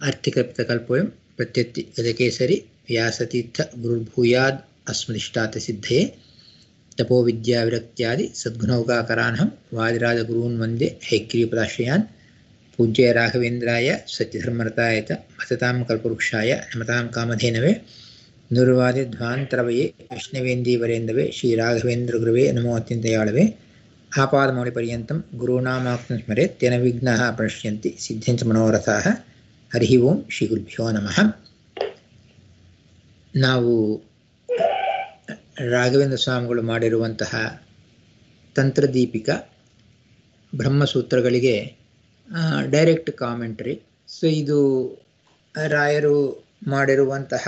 ಆರ್ಥಿಕಲ್ಪೋಯಂ ಪ್ರತ್ಯತ್ತಿ ಗಜಕೇಸರಿ ವ್ಯಾಸತೀರ್ಥ ಗುರುರ್ಭೂಯಾದ್ ಅಸ್ಮದಿಷ್ಟಾತ ಸಿದ್ಧಯೇ ತಪೋವಿದ್ಯಾವಿರಕ್ತ್ಯಾದಿ ಸದ್ಗುಣೌಕಾಕರಾನಹಂ ವಾದಿರಾಜಗುರೂನ್ ವಂದೇ ಹೈಗ್ರೀಪದಾಶ್ರಯಾನ್ ಪೂಜ್ಯ ರಾಘವೇಂದ್ರಾಯ ಸತ್ಯಧರ್ಮರತಾಯತ ಭಸತಾಂ ಕಲ್ಪವೃಕ್ಷಾಯ ನಮತಾಂ ಕಾಮಧೇನವೇ ನುರ್ವಾದಿಧ್ವಾಂತರವಯೇ ವೈಷ್ಣವೇಂದೀವರೇಂದವೇ ಶ್ರೀರಾಘವೇಂದ್ರ ಗುರುವೇ ನಮೋ ಅತ್ಯಂತಯಾಳವೇ ಆಪಾದಮೌಳಿಪರ್ಯಂతం ಗುರುಣಾಮಾಕ್ತಂ ಸ್ಮರೆತ್ ತೇನ ವಿಘ್ನಾಃ ಪ್ರಣಶ್ಯಂತಿ ಸಿದ್ಧಂಚ ಮನೋರಥಾಃ ಹರಿ ಓಂ ಶ್ರೀ ಗುರುಭ್ಯೋ ನಮಃ ನಾವು ರಾಘವೇಂದ್ರ ಸ್ವಾಮಿಗಳು ಮಾಡಿರುವಂತಹ ತಂತ್ರದೀಪಿಕ ಬ್ರಹ್ಮಸೂತ್ರಗಳಿಗೆ ಡೈರೆಕ್ಟ್ ಕಾಮೆಂಟ್ರಿ ಸೊ ಇದು ರಾಯರು ಮಾಡಿರುವಂತಹ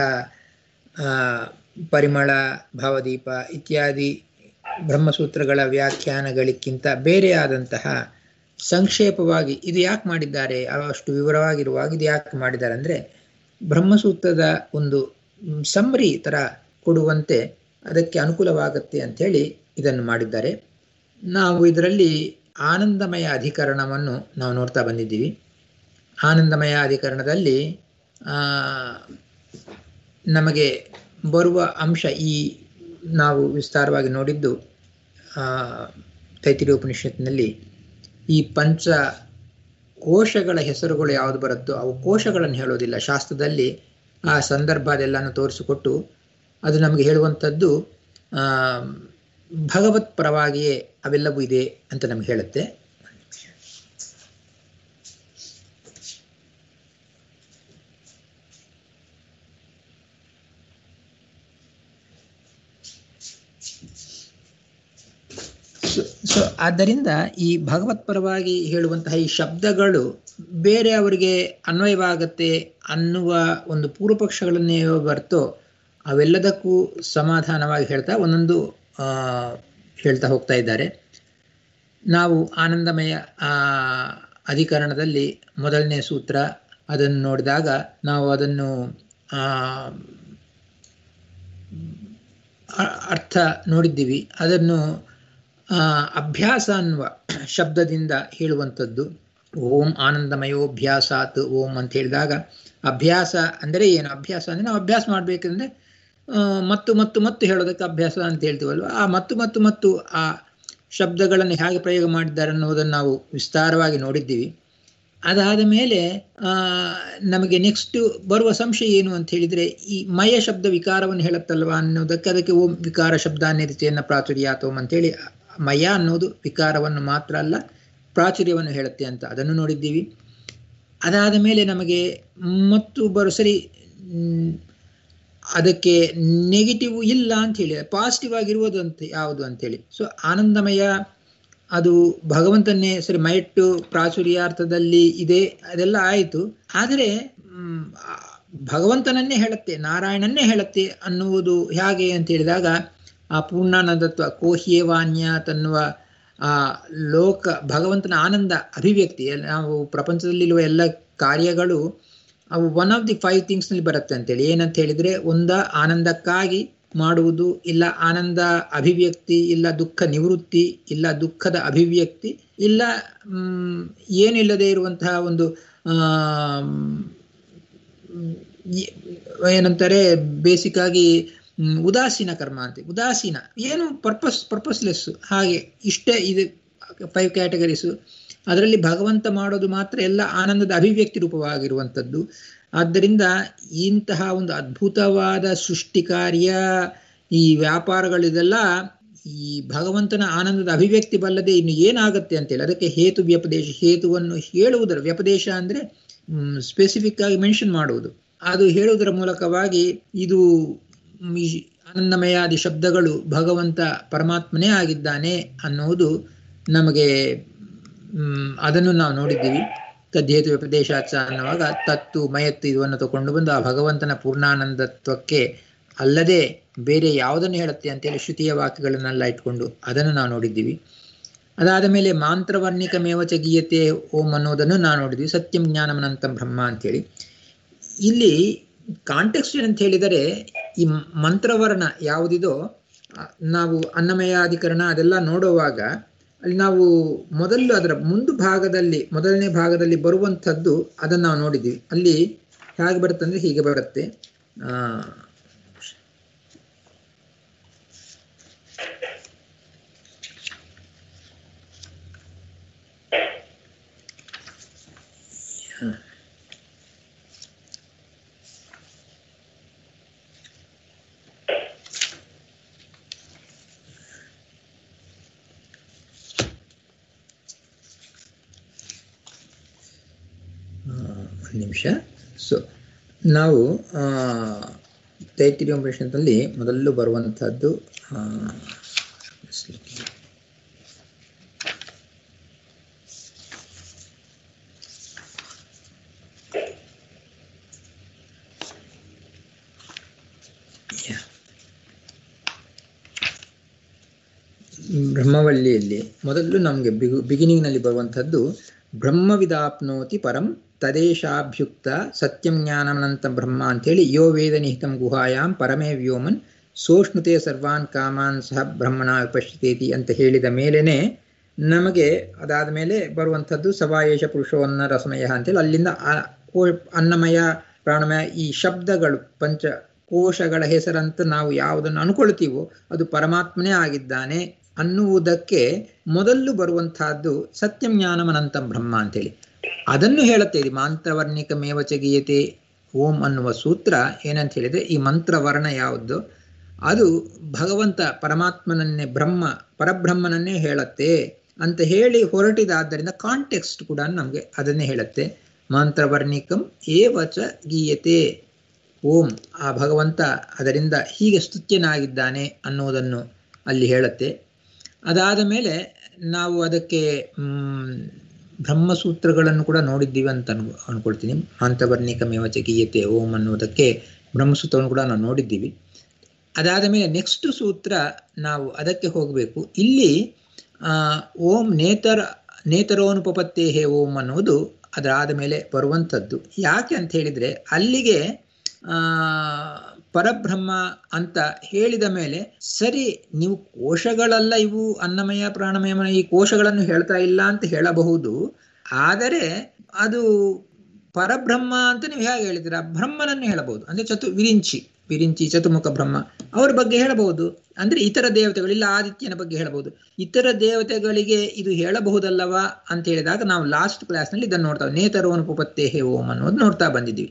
ಪರಿಮಳ ಭಾವದೀಪ ಇತ್ಯಾದಿ ಬ್ರಹ್ಮಸೂತ್ರಗಳ ವ್ಯಾಖ್ಯಾನಗಳಿಗಿಂತ ಬೇರೆಯಾದಂತಹ ಸಂಕ್ಷೇಪವಾಗಿ ಇದು ಯಾಕೆ ಮಾಡಿದ್ದಾರೆ ಅಷ್ಟು ವಿವರವಾಗಿರುವಾಗ ಇದು ಯಾಕೆ ಮಾಡಿದ್ದಾರೆ ಅಂದರೆ ಬ್ರಹ್ಮಸೂತ್ರದ ಒಂದು ಸಮ್ರಿ ಥರ ಕೊಡುವಂತೆ ಅದಕ್ಕೆ ಅನುಕೂಲವಾಗುತ್ತೆ ಅಂಥೇಳಿ ಇದನ್ನು ಮಾಡಿದ್ದಾರೆ ನಾವು ಇದರಲ್ಲಿ ಆನಂದಮಯ ಅಧಿಕರಣವನ್ನು ನಾವು ನೋಡ್ತಾ ಬಂದಿದ್ದೀವಿ ಆನಂದಮಯ ಅಧಿಕರಣದಲ್ಲಿ ನಮಗೆ ಬರುವ ಅಂಶ ಈ ನಾವು ವಿಸ್ತಾರವಾಗಿ ನೋಡಿದ್ದು ತೈತಿರಿ ಉಪನಿಷತ್ನಲ್ಲಿ ಈ ಪಂಚ ಕೋಶಗಳ ಹೆಸರುಗಳು ಯಾವುದು ಬರುತ್ತೋ ಅವು ಕೋಶಗಳನ್ನು ಹೇಳೋದಿಲ್ಲ ಶಾಸ್ತ್ರದಲ್ಲಿ ಆ ಸಂದರ್ಭ ಅದೆಲ್ಲನೂ ತೋರಿಸಿಕೊಟ್ಟು ಅದು ನಮಗೆ ಹೇಳುವಂಥದ್ದು ಭಗವತ್ ಪರವಾಗಿಯೇ ಅವೆಲ್ಲವೂ ಇದೆ ಅಂತ ನಮ್ಗೆ ಹೇಳುತ್ತೆ ಸೊ ಆದ್ದರಿಂದ ಈ ಭಗವತ್ ಪರವಾಗಿ ಹೇಳುವಂತಹ ಈ ಶಬ್ದಗಳು ಬೇರೆ ಅವರಿಗೆ ಅನ್ವಯವಾಗತ್ತೆ ಅನ್ನುವ ಒಂದು ಪೂರ್ವ ಪಕ್ಷಗಳನ್ನೇ ಬರ್ತೋ ಅವೆಲ್ಲದಕ್ಕೂ ಸಮಾಧಾನವಾಗಿ ಹೇಳ್ತಾ ಒಂದೊಂದು ಹೇಳ್ತಾ ಹೋಗ್ತಾ ಇದ್ದಾರೆ ನಾವು ಆನಂದಮಯ ಅಧಿಕರಣದಲ್ಲಿ ಮೊದಲನೇ ಸೂತ್ರ ಅದನ್ನು ನೋಡಿದಾಗ ನಾವು ಅದನ್ನು ಅರ್ಥ ನೋಡಿದ್ದೀವಿ ಅದನ್ನು ಅಭ್ಯಾಸ ಅನ್ನುವ ಶಬ್ದದಿಂದ ಹೇಳುವಂಥದ್ದು ಓಂ ಆನಂದಮಯೋಭ್ಯಾಸಾತ್ ಓಂ ಅಂತ ಹೇಳಿದಾಗ ಅಭ್ಯಾಸ ಅಂದರೆ ಏನು ಅಭ್ಯಾಸ ಅಂದರೆ ನಾವು ಅಭ್ಯಾಸ ಮಾಡಬೇಕಂದ್ರೆ ಮತ್ತು ಮತ್ತು ಮತ್ತು ಹೇಳೋದಕ್ಕೆ ಅಭ್ಯಾಸ ಅಂತ ಹೇಳ್ತೀವಲ್ವ ಆ ಮತ್ತು ಮತ್ತು ಮತ್ತು ಆ ಶಬ್ದಗಳನ್ನು ಹೇಗೆ ಪ್ರಯೋಗ ಮಾಡಿದ್ದಾರೆ ಅನ್ನೋದನ್ನು ನಾವು ವಿಸ್ತಾರವಾಗಿ ನೋಡಿದ್ದೀವಿ ಅದಾದ ಮೇಲೆ ನಮಗೆ ನೆಕ್ಸ್ಟ್ ಬರುವ ಸಂಶಯ ಏನು ಅಂತ ಹೇಳಿದರೆ ಈ ಮಯ ಶಬ್ದ ವಿಕಾರವನ್ನು ಹೇಳುತ್ತಲ್ವಾ ಅನ್ನೋದಕ್ಕೆ ಅದಕ್ಕೆ ಓಂ ವಿಕಾರ ಶಬ್ದ ರೀತಿಯನ್ನು ಪ್ರಾಚುರ್ಯಾತೋಮ್ ಅಂತೇಳಿ ಮಯ ಅನ್ನೋದು ವಿಕಾರವನ್ನು ಮಾತ್ರ ಅಲ್ಲ ಪ್ರಾಚುರ್ಯವನ್ನು ಹೇಳುತ್ತೆ ಅಂತ ಅದನ್ನು ನೋಡಿದ್ದೀವಿ ಅದಾದ ಮೇಲೆ ನಮಗೆ ಮತ್ತು ಬರೋ ಸರಿ ಅದಕ್ಕೆ ನೆಗೆಟಿವ್ ಇಲ್ಲ ಅಂತ ಹೇಳಿ ಪಾಸಿಟಿವ್ ಆಗಿರುವುದು ಅಂತ ಯಾವುದು ಅಂತೇಳಿ ಸೊ ಆನಂದಮಯ ಅದು ಭಗವಂತನ್ನೇ ಸರಿ ಮೈಟ್ಟು ಪ್ರಾಚುರ್ಯಾರ್ಥದಲ್ಲಿ ಇದೆ ಅದೆಲ್ಲ ಆಯಿತು ಆದರೆ ಭಗವಂತನನ್ನೇ ಹೇಳುತ್ತೆ ನಾರಾಯಣನ್ನೇ ಹೇಳುತ್ತೆ ಅನ್ನುವುದು ಹೇಗೆ ಅಂತ ಹೇಳಿದಾಗ ಆ ಪೂರ್ಣಾನಂದತ್ವ ಕೋಹ್ಯೇವಾನ್ಯ ತನ್ನುವ ಆ ಲೋಕ ಭಗವಂತನ ಆನಂದ ಅಭಿವ್ಯಕ್ತಿ ನಾವು ಪ್ರಪಂಚದಲ್ಲಿರುವ ಎಲ್ಲ ಕಾರ್ಯಗಳು ಅವು ಒನ್ ಆಫ್ ದಿ ಫೈವ್ ಥಿಂಗ್ಸ್ನಲ್ಲಿ ಬರುತ್ತೆ ಅಂತೇಳಿ ಏನಂತ ಹೇಳಿದರೆ ಒಂದ ಆನಂದಕ್ಕಾಗಿ ಮಾಡುವುದು ಇಲ್ಲ ಆನಂದ ಅಭಿವ್ಯಕ್ತಿ ಇಲ್ಲ ದುಃಖ ನಿವೃತ್ತಿ ಇಲ್ಲ ದುಃಖದ ಅಭಿವ್ಯಕ್ತಿ ಇಲ್ಲ ಏನಿಲ್ಲದೆ ಇರುವಂತಹ ಒಂದು ಏನಂತಾರೆ ಬೇಸಿಕ್ ಆಗಿ ಉದಾಸೀನ ಕರ್ಮ ಅಂತ ಉದಾಸೀನ ಏನು ಪರ್ಪಸ್ ಪರ್ಪಸ್ಲೆಸ್ ಹಾಗೆ ಇಷ್ಟೇ ಇದು ಫೈವ್ ಕ್ಯಾಟಗರೀಸು ಅದರಲ್ಲಿ ಭಗವಂತ ಮಾಡೋದು ಮಾತ್ರ ಎಲ್ಲ ಆನಂದದ ಅಭಿವ್ಯಕ್ತಿ ರೂಪವಾಗಿರುವಂಥದ್ದು ಆದ್ದರಿಂದ ಇಂತಹ ಒಂದು ಅದ್ಭುತವಾದ ಸೃಷ್ಟಿ ಕಾರ್ಯ ಈ ವ್ಯಾಪಾರಗಳಿದೆಲ್ಲ ಈ ಭಗವಂತನ ಆನಂದದ ಅಭಿವ್ಯಕ್ತಿ ಬಲ್ಲದೆ ಇನ್ನು ಏನಾಗುತ್ತೆ ಅಂತೇಳಿ ಅದಕ್ಕೆ ಹೇತು ವ್ಯಪದೇಶ ಹೇತುವನ್ನು ಹೇಳುವುದರ ವ್ಯಪದೇಶ ಅಂದರೆ ಸ್ಪೆಸಿಫಿಕ್ ಆಗಿ ಮೆನ್ಷನ್ ಮಾಡುವುದು ಅದು ಹೇಳುವುದರ ಮೂಲಕವಾಗಿ ಇದು ಆನಂದಮಯಾದಿ ಶಬ್ದಗಳು ಭಗವಂತ ಪರಮಾತ್ಮನೇ ಆಗಿದ್ದಾನೆ ಅನ್ನುವುದು ನಮಗೆ ಅದನ್ನು ನಾವು ನೋಡಿದ್ದೀವಿ ತದ್ದೇತು ವ್ಯಪದೇಶಾಚ ಅನ್ನುವಾಗ ತತ್ತು ಮಯತ್ತು ಇದನ್ನು ತಗೊಂಡು ಬಂದು ಆ ಭಗವಂತನ ಪೂರ್ಣಾನಂದತ್ವಕ್ಕೆ ಅಲ್ಲದೆ ಬೇರೆ ಯಾವುದನ್ನು ಹೇಳುತ್ತೆ ಅಂತೇಳಿ ಶ್ರುತಿಯ ವಾಕ್ಯಗಳನ್ನೆಲ್ಲ ಇಟ್ಕೊಂಡು ಅದನ್ನು ನಾವು ನೋಡಿದ್ದೀವಿ ಅದಾದ ಮೇಲೆ ಮಾಂತ್ರವರ್ಣಿಕ ಮೇವಚ ಗೀಯತೆ ಓಂ ಅನ್ನೋದನ್ನು ನಾವು ನೋಡಿದ್ವಿ ಸತ್ಯಂ ಜ್ಞಾನಮನಂತಂ ಬ್ರಹ್ಮ ಅಂತೇಳಿ ಇಲ್ಲಿ ಕಾಂಟೆಕ್ಸ್ಟ್ ಏನಂತ ಹೇಳಿದರೆ ಈ ಮಂತ್ರವರ್ಣ ಯಾವುದಿದೋ ನಾವು ಅನ್ನಮಯಾಧಿಕರಣ ಅದೆಲ್ಲ ನೋಡುವಾಗ ಅಲ್ಲಿ ನಾವು ಮೊದಲು ಅದರ ಮುಂದು ಭಾಗದಲ್ಲಿ ಮೊದಲನೇ ಭಾಗದಲ್ಲಿ ಬರುವಂಥದ್ದು ಅದನ್ನು ನಾವು ನೋಡಿದ್ದೀವಿ ಅಲ್ಲಿ ಹೇಗೆ ಬರುತ್ತೆ ಅಂದರೆ ಹೀಗೆ ಬರುತ್ತೆ ಆ, ಒಂದು ನಿಮಿಷ ಸೊ ನಾವು ತೈತಿರಿ ಉಪನಿಷತ್ತಲ್ಲಿ ಮೊದಲು ಬರುವಂಥದ್ದು ಆ, Yeah. ಬ್ರಹ್ಮವಳ್ಳಿಯಲ್ಲಿ ಮೊದಲು ನಮಗೆ ಬಿಗು ಬಿಗಿನಿಂಗ್ನಲ್ಲಿ ಬರುವಂಥದ್ದು ಬ್ರಹ್ಮವಿದಾಪ್ನೋತಿ ಪರಂ ತದೇಶಾಭ್ಯುಕ್ತ ಸತ್ಯಂ ಜ್ಞಾನಮನಂತ ಬ್ರಹ್ಮ ಅಂಥೇಳಿ ಯೋ ವೇದ ನಿಹಿತಂ ಗುಹಾಯಾಂ ಪರಮೇ ವ್ಯೋಮನ್ ಸೋಷ್ಣುತೆ ಸರ್ವಾನ್ ಕಾಮಾನ್ ಸಹ ಬ್ರಹ್ಮಣ ವಿಪಶ್ಯತೇತಿ ಅಂತ ಹೇಳಿದ ಮೇಲೇನೆ ನಮಗೆ ಅದಾದ ಮೇಲೆ ಬರುವಂಥದ್ದು ಸವಾಯೇಶ ಪುರುಷವನ್ನ ರಸಮಯ ಅಂತೇಳಿ ಅಲ್ಲಿಂದ ಆ ಕೋ- ಅನ್ನಮಯ ಪ್ರಾಣಮಯ ಈ ಶಬ್ದಗಳು ಪಂಚ ಕೋಶಗಳ ಹೆಸರಂತ ನಾವು ಯಾವುದನ್ನು ಅನ್ಕೊಳ್ತೀವೋ ಅದು ಪರಮಾತ್ಮನೇ ಆಗಿದ್ದಾನೆ ಅನ್ನುವುದಕ್ಕೆ ಮೊದಲು ಬರುವಂತಹದ್ದು ಸತ್ಯಂ ಜ್ಞಾನಮನಂತಂ ಬ್ರಹ್ಮ ಅಂತೇಳಿ ಅದನ್ನು ಹೇಳುತ್ತೆ ಇದು ಮಾಂತ್ರವರ್ಣಿಕ ಮೇವಚ ಗೀಯತೆ ಓಂ ಅನ್ನುವ ಸೂತ್ರ ಏನಂತ ಹೇಳಿದ್ರೆ ಈ ಮಂತ್ರವರ್ಣ ಯಾವುದು ಅದು ಭಗವಂತ ಪರಮಾತ್ಮನನ್ನೇ ಬ್ರಹ್ಮ ಪರಬ್ರಹ್ಮನನ್ನೇ ಹೇಳುತ್ತೆ ಅಂತ ಹೇಳಿ ಹೊರಟಿದಾದ್ದರಿಂದ ಕಾಂಟೆಕ್ಸ್ಟ್ ಕೂಡ ನಮಗೆ ಅದನ್ನೇ ಹೇಳುತ್ತೆ ಮಂತ್ರವರ್ಣಿಕಂ ಏವಚ ಗೀಯತೆ ಓಂ ಆ ಭಗವಂತ ಅದರಿಂದ ಹೀಗೆ ಸ್ತುತ್ಯನಾಗಿದ್ದಾನೆ ಅನ್ನುವುದನ್ನು ಅಲ್ಲಿ ಹೇಳುತ್ತೆ ಅದಾದ ಮೇಲೆ ನಾವು ಅದಕ್ಕೆ ಮ್, ಬ್ರಹ್ಮಸೂತ್ರಗಳನ್ನು ಕೂಡ ನೋಡಿದ್ದೀವಿ ಅಂತ ಅನ್ಕೊ ಅನ್ಕೊಳ್ತೀನಿ ಅಂತವರ್ಣಿಕಮೇವಚ ಗೀಯತೆ ಓಂ ಅನ್ನುವುದಕ್ಕೆ ಬ್ರಹ್ಮಸೂತ್ರವನ್ನು ಕೂಡ ನಾವು ನೋಡಿದ್ದೀವಿ ಅದಾದ ಮೇಲೆ ನೆಕ್ಸ್ಟ್ ಸೂತ್ರ ನಾವು ಅದಕ್ಕೆ ಹೋಗಬೇಕು ಇಲ್ಲಿ ಆ, ಓಂ ನೇತರ ನೇತರೋನುಪಪತ್ತೇ ಹೇ ಓಂ ಅನ್ನುವುದು ಅದರಾದ ಮೇಲೆ ಬರುವಂಥದ್ದು ಯಾಕೆ ಅಂತ ಹೇಳಿದ್ರೆ ಅಲ್ಲಿಗೆ ಆ ಪರಬ್ರಹ್ಮ ಅಂತ ಹೇಳಿದ ಮೇಲೆ ಸರಿ ನೀವು ಕೋಶಗಳಲ್ಲ ಇವು ಅನ್ನಮಯ ಪ್ರಾಣಮಯ ಮನ- ಈ ಕೋಶಗಳನ್ನು ಹೇಳ್ತಾ ಇಲ್ಲ ಅಂತ ಹೇಳಬಹುದು ಆದರೆ ಅದು ಪರಬ್ರಹ್ಮ ಅಂತ ನೀವು ಹೇಗೆ ಹೇಳಿದ್ದೀರಾ ಬ್ರಹ್ಮನನ್ನು ಹೇಳಬಹುದು ಅಂದ್ರೆ ಚತು ವಿರಿಂಚಿ ವಿರಿಂಚಿ ಚತುರ್ಮುಖ ಬ್ರಹ್ಮ ಅವರ ಬಗ್ಗೆ ಹೇಳಬಹುದು ಅಂದ್ರೆ ಇತರ ದೇವತೆಗಳು ಇಲ್ಲ ಆದಿತ್ಯನ ಬಗ್ಗೆ ಹೇಳಬಹುದು ಇತರ ದೇವತೆಗಳಿಗೆ ಇದು ಹೇಳಬಹುದಲ್ಲವಾ ಅಂತ ಹೇಳಿದಾಗ ನಾವು ಲಾಸ್ಟ್ ಕ್ಲಾಸ್ನಲ್ಲಿ ಇದನ್ನು ನೋಡ್ತಾ ನೇತರೋ ಅನುಪಪತ್ತೇ ಹೇ ಓಂ ಅನ್ನೋದು ನೋಡ್ತಾ ಬಂದಿದ್ದೀವಿ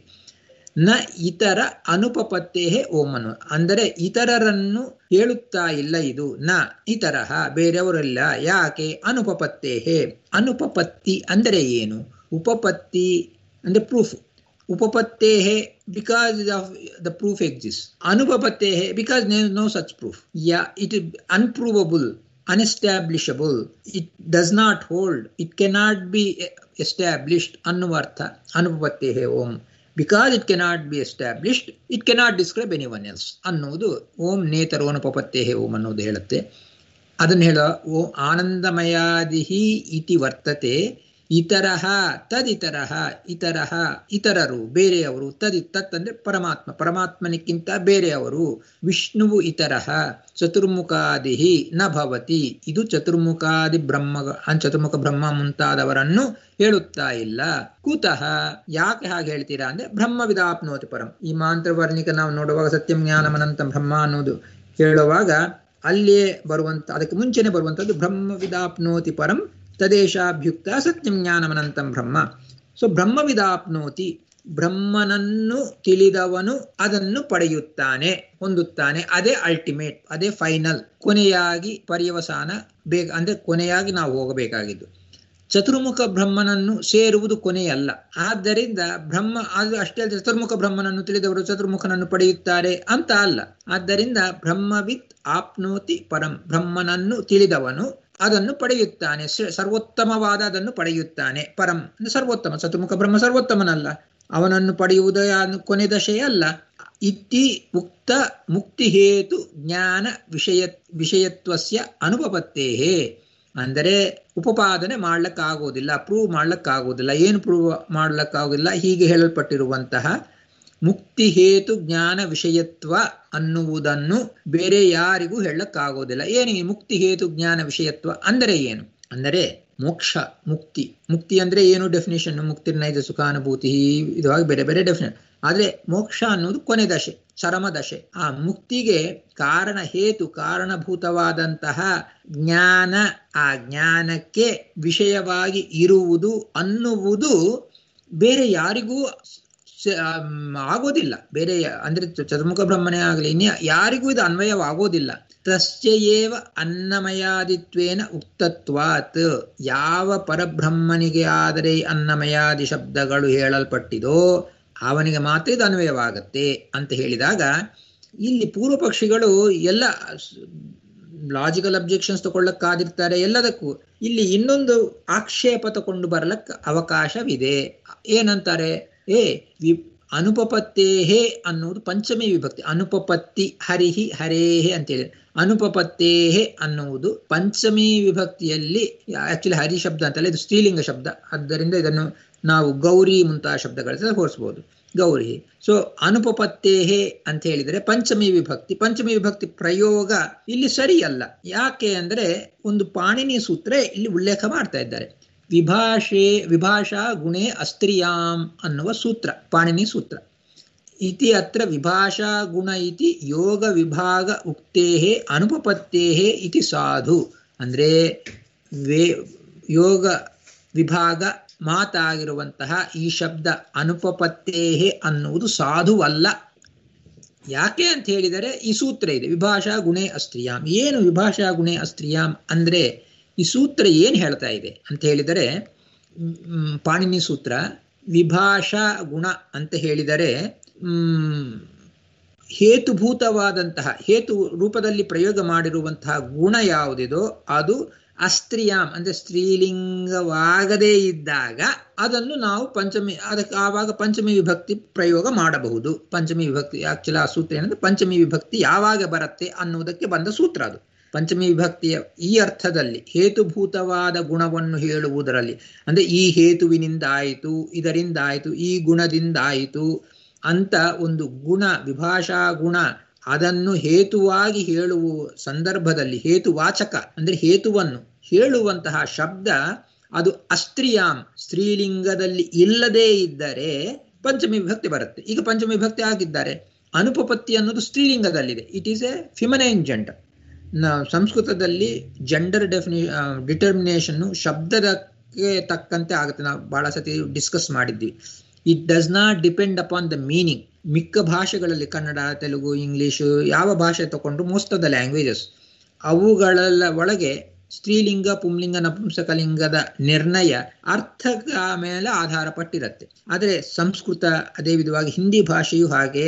ನ ಇತರ ಅನುಪಪತ್ತೇ ಓಂ ಅನ್ನೋ ಅಂದರೆ ಇತರರನ್ನು ಹೇಳುತ್ತಾ ಇಲ್ಲ ಇದು ನ ಇತರಹ ಬೇರೆಯವರಲ್ಲ ಯಾಕೆ ಅನುಪಪತ್ತೇ ಅನುಪಪತ್ತಿ ಅಂದರೆ ಏನು ಉಪಪತ್ತಿ ಅಂದ್ರೆ ಪ್ರೂಫ್ ಉಪಪತ್ತೇ because of the proof exist ಅನುಪಪತ್ತೇ ಬಿಕಾಸ್ ನೋ ಸಚ್ ಪ್ರೂಫ್ ಯಾ it unprovable unestablishable it does not hold it cannot be established ಅನ್ನುವ ಅರ್ಥ ಅನುಪಪತ್ತೇ ಓಂ because it cannot be established it cannot describe anyone else ಅನ್ನುವುದು ಓಂ ನೇತರೋ ಅನುಪಪತ್ತೇ ಓಂ ಅನ್ನೋದು ಹೇಳುತ್ತೆ ಅದನ್ನು ಹೇಳ ಓ ಆನಂದಮಯಾದಿಹಿ ಇತಿ ವರ್ತತೆ ಇತರಹ ತದಿತರಹ ಇತರಹ ಇತರರು ಬೇರೆಯವರು ತದಿ ತತ್ ಅಂದ್ರೆ ಪರಮಾತ್ಮ ಪರಮಾತ್ಮನಿಕ್ಕಿಂತ ಬೇರೆಯವರು ವಿಷ್ಣುವು ಇತರಹ ಚತುರ್ಮುಖಾದಿಹಿ ನ ಭವತಿ ಇದು ಚತುರ್ಮುಖಾದಿ ಬ್ರಹ್ಮ ಚತುರ್ಮುಖ ಬ್ರಹ್ಮ ಮುಂತಾದವರನ್ನು ಹೇಳುತ್ತಾ ಇಲ್ಲ ಕೂತಃ ಯಾಕೆ ಹಾಗೆ ಹೇಳ್ತೀರಾ ಅಂದ್ರೆ ಬ್ರಹ್ಮವಿದಾಪ್ನೋತಿ ಪರಂ ಈ ಮಾಂತ್ರವರ್ಣಿಕ ನಾವು ನೋಡುವಾಗ ಸತ್ಯಂ ಜ್ಞಾನಮನಂತ ಬ್ರಹ್ಮ ಅನ್ನೋದು ಹೇಳುವಾಗ ಅಲ್ಲಿಯೇ ಬರುವಂತ ಅದಕ್ಕೆ ಮುಂಚೆನೆ ಬರುವಂತದ್ದು ಬ್ರಹ್ಮವಿದಾಪ್ನೋತಿ ಪರಂ ತದೇಶಾಭ್ಯುಕ್ತ ಸತ್ಯಂ ಜ್ಞಾನಮನಂತಂ ಬ್ರಹ್ಮ ಸೊ ಬ್ರಹ್ಮವಿದಾಪ್ನೋತಿ ಬ್ರಹ್ಮನನ್ನು ತಿಳಿದವನು ಅದನ್ನು ಪಡೆಯುತ್ತಾನೆ ಹೊಂದುತ್ತಾನೆ ಅದೇ ಅಲ್ಟಿಮೇಟ್ ಅದೇ ಫೈನಲ್ ಕೊನೆಯಾಗಿ ಪರ್ಯವಸಾನ ಬೇಗ ಅಂದ್ರೆ ಕೊನೆಯಾಗಿ ನಾವು ಹೋಗಬೇಕಾಗಿದ್ದು ಚತುರ್ಮುಖ ಬ್ರಹ್ಮನನ್ನು ಸೇರುವುದು ಕೊನೆಯಲ್ಲ ಆದ್ದರಿಂದ ಬ್ರಹ್ಮ ಅದು ಅಷ್ಟೇ ಅಲ್ಲದೆ ಚತುರ್ಮುಖ ಬ್ರಹ್ಮನನ್ನು ತಿಳಿದವರು ಚತುರ್ಮುಖನನ್ನು ಪಡೆಯುತ್ತಾರೆ ಅಂತ ಅಲ್ಲ ಆದ್ದರಿಂದ ಬ್ರಹ್ಮವಿತ್ ಆಪ್ನೋತಿ ಪರಂ ಬ್ರಹ್ಮನನ್ನು ತಿಳಿದವನು ಅದನ್ನು ಪಡೆಯುತ್ತಾನೆ ಸರ್ವೋತ್ತಮವಾದ ಅದನ್ನು ಪಡೆಯುತ್ತಾನೆ ಪರಂ ಸರ್ವೋತ್ತಮ ಚತುರ್ಮುಖ ಬ್ರಹ್ಮ ಸರ್ವೋತ್ತಮನಲ್ಲ ಅವನನ್ನು ಪಡೆಯುವುದೇ ಕೊನೆ ದಶೆ ಅಲ್ಲ ಇತಿ ಉಕ್ತ ಮುಕ್ತಿ ಹೇತು ಜ್ಞಾನ ವಿಷಯ ವಿಷಯತ್ವಸ್ಯ ಅನುಪಪತ್ತೇಹೇ ಅಂದರೆ ಉಪಪಾದನೆ ಮಾಡ್ಲಿಕ್ಕಾಗೋದಿಲ್ಲ ಪ್ರೂವ್ ಮಾಡ್ಲಿಕ್ಕಾಗೋದಿಲ್ಲ ಏನು ಪ್ರೂವ್ ಮಾಡ್ಲಿಕ್ಕಾಗೋದಿಲ್ಲ ಹೀಗೆ ಹೇಳಲ್ಪಟ್ಟಿರುವಂತಹ ಮುಕ್ತಿ ಹೇತು ಜ್ಞಾನ ವಿಷಯತ್ವ ಅನ್ನುವುದನ್ನು ಬೇರೆ ಯಾರಿಗೂ ಹೇಳಕ್ಕಾಗೋದಿಲ್ಲ ಏನು ಈ ಮುಕ್ತಿ ಹೇತು ಜ್ಞಾನ ವಿಷಯತ್ವ ಅಂದರೆ ಏನು ಅಂದರೆ ಮೋಕ್ಷ ಮುಕ್ತಿ ಮುಕ್ತಿ ಅಂದ್ರೆ ಏನು ಡೆಫಿನೇಷನ್ ಮುಕ್ತಿ ನೈಜ ಸುಖಾನುಭೂತಿ ಇದಾಗಿ ಬೇರೆ ಬೇರೆ ಡೆಫಿನೇಷನ್ ಆದ್ರೆ ಮೋಕ್ಷ ಅನ್ನೋದು ಕೊನೆ ದಶೆ ಚರಮ ದಶೆ ಆ ಮುಕ್ತಿಗೆ ಕಾರಣ ಹೇತು ಕಾರಣಭೂತವಾದಂತಹ ಜ್ಞಾನ ಆ ಜ್ಞಾನಕ್ಕೆ ವಿಷಯವಾಗಿ ಇರುವುದು ಅನ್ನುವುದು ಬೇರೆ ಯಾರಿಗೂ ಆಗೋದಿಲ್ಲ ಬೇರೆ ಅಂದ್ರೆ ಚತುರ್ಮುಖ ಬ್ರಹ್ಮನೇ ಆಗಲಿ ಇನ್ಯ ಯಾರಿಗೂ ಇದು ಅನ್ವಯವಾಗೋದಿಲ್ಲ ತಸ್ಯೇವ ಅನ್ನಮಯಾದಿತ್ವೇನ ಉಕ್ತತ್ವಾತ್ ಯಾವ ಪರಬ್ರಹ್ಮನಿಗೆ ಆದರೆ ಅನ್ನಮಯಾದಿ ಶಬ್ದಗಳು ಹೇಳಲ್ಪಟ್ಟಿದೋ ಅವನಿಗೆ ಮಾತ್ರ ಇದು ಅನ್ವಯವಾಗತ್ತೆ ಅಂತ ಹೇಳಿದಾಗ ಇಲ್ಲಿ ಪೂರ್ವ ಪಕ್ಷಿಗಳು ಎಲ್ಲ ಲಾಜಿಕಲ್ ಅಬ್ಜೆಕ್ಷನ್ಸ್ ತಗೊಳ್ಳಕ್ಕಾದಿರ್ತಾರೆ ಎಲ್ಲದಕ್ಕೂ ಇಲ್ಲಿ ಇನ್ನೊಂದು ಆಕ್ಷೇಪ ತಗೊಂಡು ಬರಲಕ್ಕ ಅವಕಾಶವಿದೆ ಏನಂತಾರೆ ಏ ವಿ ಅನುಪಪತ್ತೇಹೇ ಅನ್ನುವುದು ಪಂಚಮಿ ವಿಭಕ್ತಿ ಅನುಪಪತ್ತಿ ಹರಿಹಿ ಹರೇಹೆ ಅಂತೇಳಿ ಅನುಪಪತ್ತೇಹೆ ಅನ್ನುವುದು ಪಂಚಮಿ ವಿಭಕ್ತಿಯಲ್ಲಿ ಆಕ್ಚುಲಿ ಹರಿ ಶಬ್ದ ಅಂತಲ್ಲ ಇದು ಸ್ತ್ರೀಲಿಂಗ ಶಬ್ದ ಆದ್ದರಿಂದ ಇದನ್ನು ನಾವು ಗೌರಿ ಮುಂತಾದ ಶಬ್ದಗಳ ಹೋಲಿಸಬಹುದು ಗೌರಿ ಸೊ ಅನುಪಪತ್ತೇಹೆ ಅಂತ ಹೇಳಿದರೆ ಪಂಚಮಿ ವಿಭಕ್ತಿ ಪಂಚಮಿ ವಿಭಕ್ತಿ ಪ್ರಯೋಗ ಇಲ್ಲಿ ಸರಿಯಲ್ಲ ಯಾಕೆ ಅಂದ್ರೆ ಒಂದು ಪಾಣಿನಿ ಸೂತ್ರ ಇಲ್ಲಿ ಉಲ್ಲೇಖ ಮಾಡ್ತಾ ಇದ್ದಾರೆ ವಿಭಾಷೆ ವಿಭಾಷಾ ಗುಣೆ ಅಸ್ತ್ರಿಯಾಂ ಅನ್ನುವ ಸೂತ್ರ ಪಾಣಿನಿ ಸೂತ್ರ ಇತಿ ಅತ್ರ ವಿಭಾಷಾ ಗುಣ ಇತಿ ಯೋಗ ವಿಭಾಗ ಉಕ್ತೇಹೆ ಅನುಪಪತ್ತೇಹೆ ಇತಿ ಸಾಧು ಅಂದ್ರೆ ವೇ ಯೋಗ ವಿಭಾಗ ಮಾತಾಗಿರುವಂತಹ ಈ ಶಬ್ದ ಅನುಪಪತ್ತೇಹೆ ಅನ್ನುವುದು ಸಾಧುವಲ್ಲ ಯಾಕೆ ಅಂತ ಹೇಳಿದರೆ ಈ ಸೂತ್ರ ಇದೆ ವಿಭಾಷಾ ಗುಣೆ ಅಸ್ತ್ರಿಯಾಂ ಏನು ವಿಭಾಷಾ ಗುಣೆ ಅಸ್ತ್ರಿಯಾಂ ಅಂದ್ರೆ ಈ ಸೂತ್ರ ಏನು ಹೇಳ್ತಾ ಇದೆ ಅಂತ ಹೇಳಿದರೆ ಪಾಣಿನಿ ಸೂತ್ರ ವಿಭಾಷಾ ಗುಣ ಅಂತ ಹೇಳಿದರೆ ಹೇತುಭೂತವಾದಂತಹ ಹೇತು ರೂಪದಲ್ಲಿ ಪ್ರಯೋಗ ಮಾಡಿರುವಂತಹ ಗುಣ ಯಾವುದಿದೋ ಅದು ಅಸ್ತ್ರಿಯಾಂ ಅಂದ್ರೆ ಸ್ತ್ರೀಲಿಂಗವಾಗದೇ ಇದ್ದಾಗ ಅದನ್ನು ನಾವು ಪಂಚಮಿ ಅದಕ್ಕೆ ಆವಾಗ ಪಂಚಮಿ ವಿಭಕ್ತಿ ಪ್ರಯೋಗ ಮಾಡಬಹುದು ಪಂಚಮಿ ವಿಭಕ್ತಿ ಆಕ್ಚುಲಿ ಆ ಸೂತ್ರ ಏನಂದ್ರೆ ಪಂಚಮಿ ವಿಭಕ್ತಿ ಯಾವಾಗ ಬರುತ್ತೆ ಅನ್ನುವುದಕ್ಕೆ ಬಂದ ಸೂತ್ರ ಅದು ಪಂಚಮಿ ವಿಭಕ್ತಿಯ ಈ ಅರ್ಥದಲ್ಲಿ ಹೇತುಭೂತವಾದ ಗುಣವನ್ನು ಹೇಳುವುದರಲ್ಲಿ ಅಂದ್ರೆ ಈ ಹೇತುವಿನಿಂದ ಆಯಿತು ಇದರಿಂದ ಆಯಿತು ಈ ಗುಣದಿಂದ ಆಯಿತು ಅಂತ ಒಂದು ಗುಣ ವಿಭಾಷಾ ಗುಣ ಅದನ್ನು ಹೇತುವಾಗಿ ಹೇಳುವ ಸಂದರ್ಭದಲ್ಲಿ ಹೇತುವಾಚಕ ಅಂದ್ರೆ ಹೇತುವನ್ನು ಹೇಳುವಂತಹ ಶಬ್ದ ಅದು ಅಸ್ತ್ರಿಯಾಂ ಸ್ತ್ರೀಲಿಂಗದಲ್ಲಿ ಇಲ್ಲದೇ ಇದ್ದರೆ ಪಂಚಮಿ ವಿಭಕ್ತಿ ಬರುತ್ತೆ ಈಗ ಪಂಚಮಿ ವಿಭಕ್ತಿ ಆಗಿದ್ದಾರೆ ಅನುಪಪತ್ತಿ ಅನ್ನೋದು ಸ್ತ್ರೀಲಿಂಗದಲ್ಲಿದೆ it is a feminine gender ಸಂಸ್ಕೃತದಲ್ಲಿ ಜೆಂಡರ್ ಡೆಫಿನಿ ಡಿಟರ್ಮಿನೇಷನ್ ಶಬ್ದದಕ್ಕೆ ತಕ್ಕಂತೆ ಆಗುತ್ತೆ ನಾವು ಬಹಳ ಸತಿ ಡಿಸ್ಕಸ್ ಮಾಡಿದ್ವಿ it does not depend upon the meaning ಮಿಕ್ಕ ಭಾಷೆಗಳಲ್ಲಿ ಕನ್ನಡ ತೆಲುಗು ಇಂಗ್ಲಿಷು ಯಾವ ಭಾಷೆ ತಗೊಂಡ್ರು ಮೋಸ್ಟ್ ಆಫ್ ದ ಲ್ಯಾಂಗ್ವೇಜಸ್ ಅವುಗಳ ಒಳಗೆ ಸ್ತ್ರೀಲಿಂಗ ಪುಂಲಿಂಗ ನಪುಂಸಕಲಿಂಗದ ನಿರ್ಣಯ ಅರ್ಥದ ಮೇಲೆ ಆಧಾರ ಪಟ್ಟಿರುತ್ತೆ ಆದರೆ ಸಂಸ್ಕೃತ ಅದೇ ವಿಧವಾಗಿ ಹಿಂದಿ ಭಾಷೆಯು ಹಾಗೆ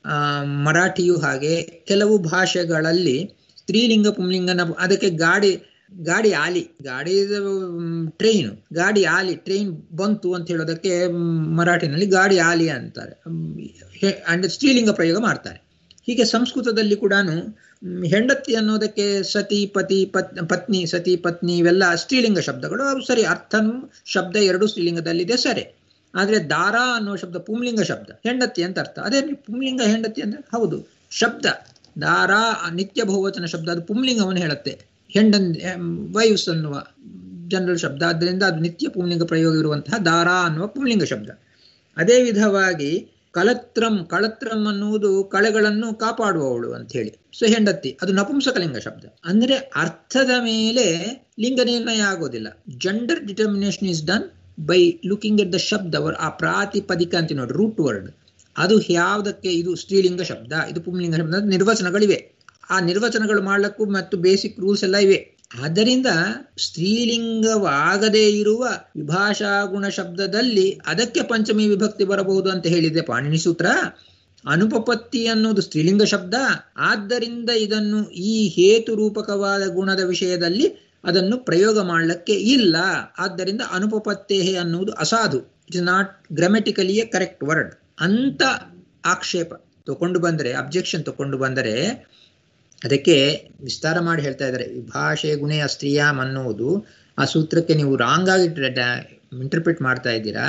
ಮರಾಠಿಯು ಹಾಗೆ ಕೆಲವು ಭಾಷೆಗಳಲ್ಲಿ ಸ್ತ್ರೀಲಿಂಗ ಪುಂಲಿಂಗ ನಪು ಅದಕ್ಕೆ ಗಾಡಿ ಗಾಡಿ ಆಲಿ ಗಾಡಿ ಟ್ರೈನ್ ಗಾಡಿ ಆಲಿ ಟ್ರೈನ್ ಬಂತು ಅಂತ ಹೇಳೋದಕ್ಕೆ ಮರಾಠಿನಲ್ಲಿ ಗಾಡಿ ಆಲಿ ಅಂತಾರೆ ಅಂಡ್ ಸ್ತ್ರೀಲಿಂಗ ಪ್ರಯೋಗ ಮಾಡ್ತಾರೆ ಹೀಗೆ ಸಂಸ್ಕೃತದಲ್ಲಿ ಕೂಡ ಹೆಂಡತಿ ಅನ್ನೋದಕ್ಕೆ ಸತಿ ಪತಿ ಪತ್ ಪತ್ನಿ ಸತಿ ಪತ್ನಿ ಇವೆಲ್ಲ ಸ್ತ್ರೀಲಿಂಗ ಶಬ್ದಗಳು ಅವು ಸರಿ ಅರ್ಥನು ಶಬ್ದ ಎರಡು ಸ್ತ್ರೀಲಿಂಗದಲ್ಲಿದೆ ಸರಿ ಆದ್ರೆ ದಾರ ಅನ್ನೋ ಶಬ್ದ ಪುಂಲಿಂಗ ಶಬ್ದ ಹೆಂಡತಿ ಅಂತ ಅರ್ಥ ಅದೇ ಪುಂಲಿಂಗ ಹೆಂಡತಿ ಅಂದ್ರೆ ಹೌದು ಶಬ್ದ ದಾರ ನಿತ್ಯ ಬಹುವಚನ ಶಬ್ದ ಅದು ಪುಂಲಿಂಗವನ್ನು ಹೇಳುತ್ತೆ ಹೆಂಡನ್ ವೈವ್ಸ್ ಅನ್ನುವ ಜನರಲ್ ಶಬ್ದ ಆದ್ದರಿಂದ ಅದು ನಿತ್ಯ ಪುಂಲಿಂಗ ಪ್ರಯೋಗ ಇರುವಂತಹ ದಾರ ಅನ್ನುವ ಪುಂಲಿಂಗ ಶಬ್ದ ಅದೇ ವಿಧವಾಗಿ ಕಳತ್ರಂ ಕಳತ್ರಂ ಅನ್ನುವುದು ಕಳೆಗಳನ್ನು ಕಾಪಾಡುವವಳು ಅಂತ ಹೇಳಿ ಸೊ ಹೆಂಡತಿ ಅದು ನಪುಂಸಕಲಿಂಗ ಶಬ್ದ ಅಂದ್ರೆ ಅರ್ಥದ ಮೇಲೆ ಲಿಂಗ ನಿರ್ಣಯ ಆಗೋದಿಲ್ಲ gender determination is done by looking at the ಶಬ್ದ ಆ ಪ್ರಾತಿಪದಿಕ ಅಂತ ನೋಡಿ ರೂಟ್ ವರ್ಡ್ ಅದು ಯಾವುದಕ್ಕೆ ಇದು ಸ್ತ್ರೀಲಿಂಗ ಶಬ್ದ ಇದು ಪುಂಲಿಂಗ ಶಬ್ದ ನಿರ್ವಚನಗಳಿವೆ ಆ ನಿರ್ವಚನಗಳು ಮಾಡಲಿಕ್ಕೂ ಮತ್ತು ಬೇಸಿಕ್ ರೂಲ್ಸ್ ಎಲ್ಲ ಇವೆ ಆದ್ದರಿಂದ ಸ್ತ್ರೀಲಿಂಗವಾಗದೇ ಇರುವ ವಿಭಾಷಾ ಗುಣ ಶಬ್ದದಲ್ಲಿ ಅದಕ್ಕೆ ಪಂಚಮಿ ವಿಭಕ್ತಿ ಬರಬಹುದು ಅಂತ ಹೇಳಿದೆ ಪಾಣಿನಿ ಸೂತ್ರ ಅನುಪಪತ್ತಿ ಅನ್ನೋದು ಸ್ತ್ರೀಲಿಂಗ ಶಬ್ದ ಆದ್ದರಿಂದ ಇದನ್ನು ಈ ಹೇತು ರೂಪಕವಾದ ಗುಣದ ವಿಷಯದಲ್ಲಿ ಅದನ್ನು ಪ್ರಯೋಗ ಮಾಡಲಿಕ್ಕೆ ಇಲ್ಲ ಆದ್ದರಿಂದ ಅನುಪಪತ್ತೇಹೆ ಅನ್ನುವುದು ಅಸಾಧು it is not grammatically a correct word ಅಂತ ಆಕ್ಷೇಪ ತಗೊಂಡು ಬಂದರೆ ಅಬ್ಜೆಕ್ಷನ್ ತಗೊಂಡು ಬಂದರೆ ಅದಕ್ಕೆ ವಿಸ್ತಾರ ಮಾಡಿ ಹೇಳ್ತಾ ಇದ್ದಾರೆ ಭಾಷೆ ಗುಣೆ ಅಸ್ತ್ರೀಯಾಮ್ ಅನ್ನುವುದು ಆ ಸೂತ್ರಕ್ಕೆ ನೀವು ರಾಂಗ್ ಆಗಿ ಇಂಟರ್ಪ್ರಿಟ್ ಮಾಡ್ತಾ ಇದ್ದೀರಾ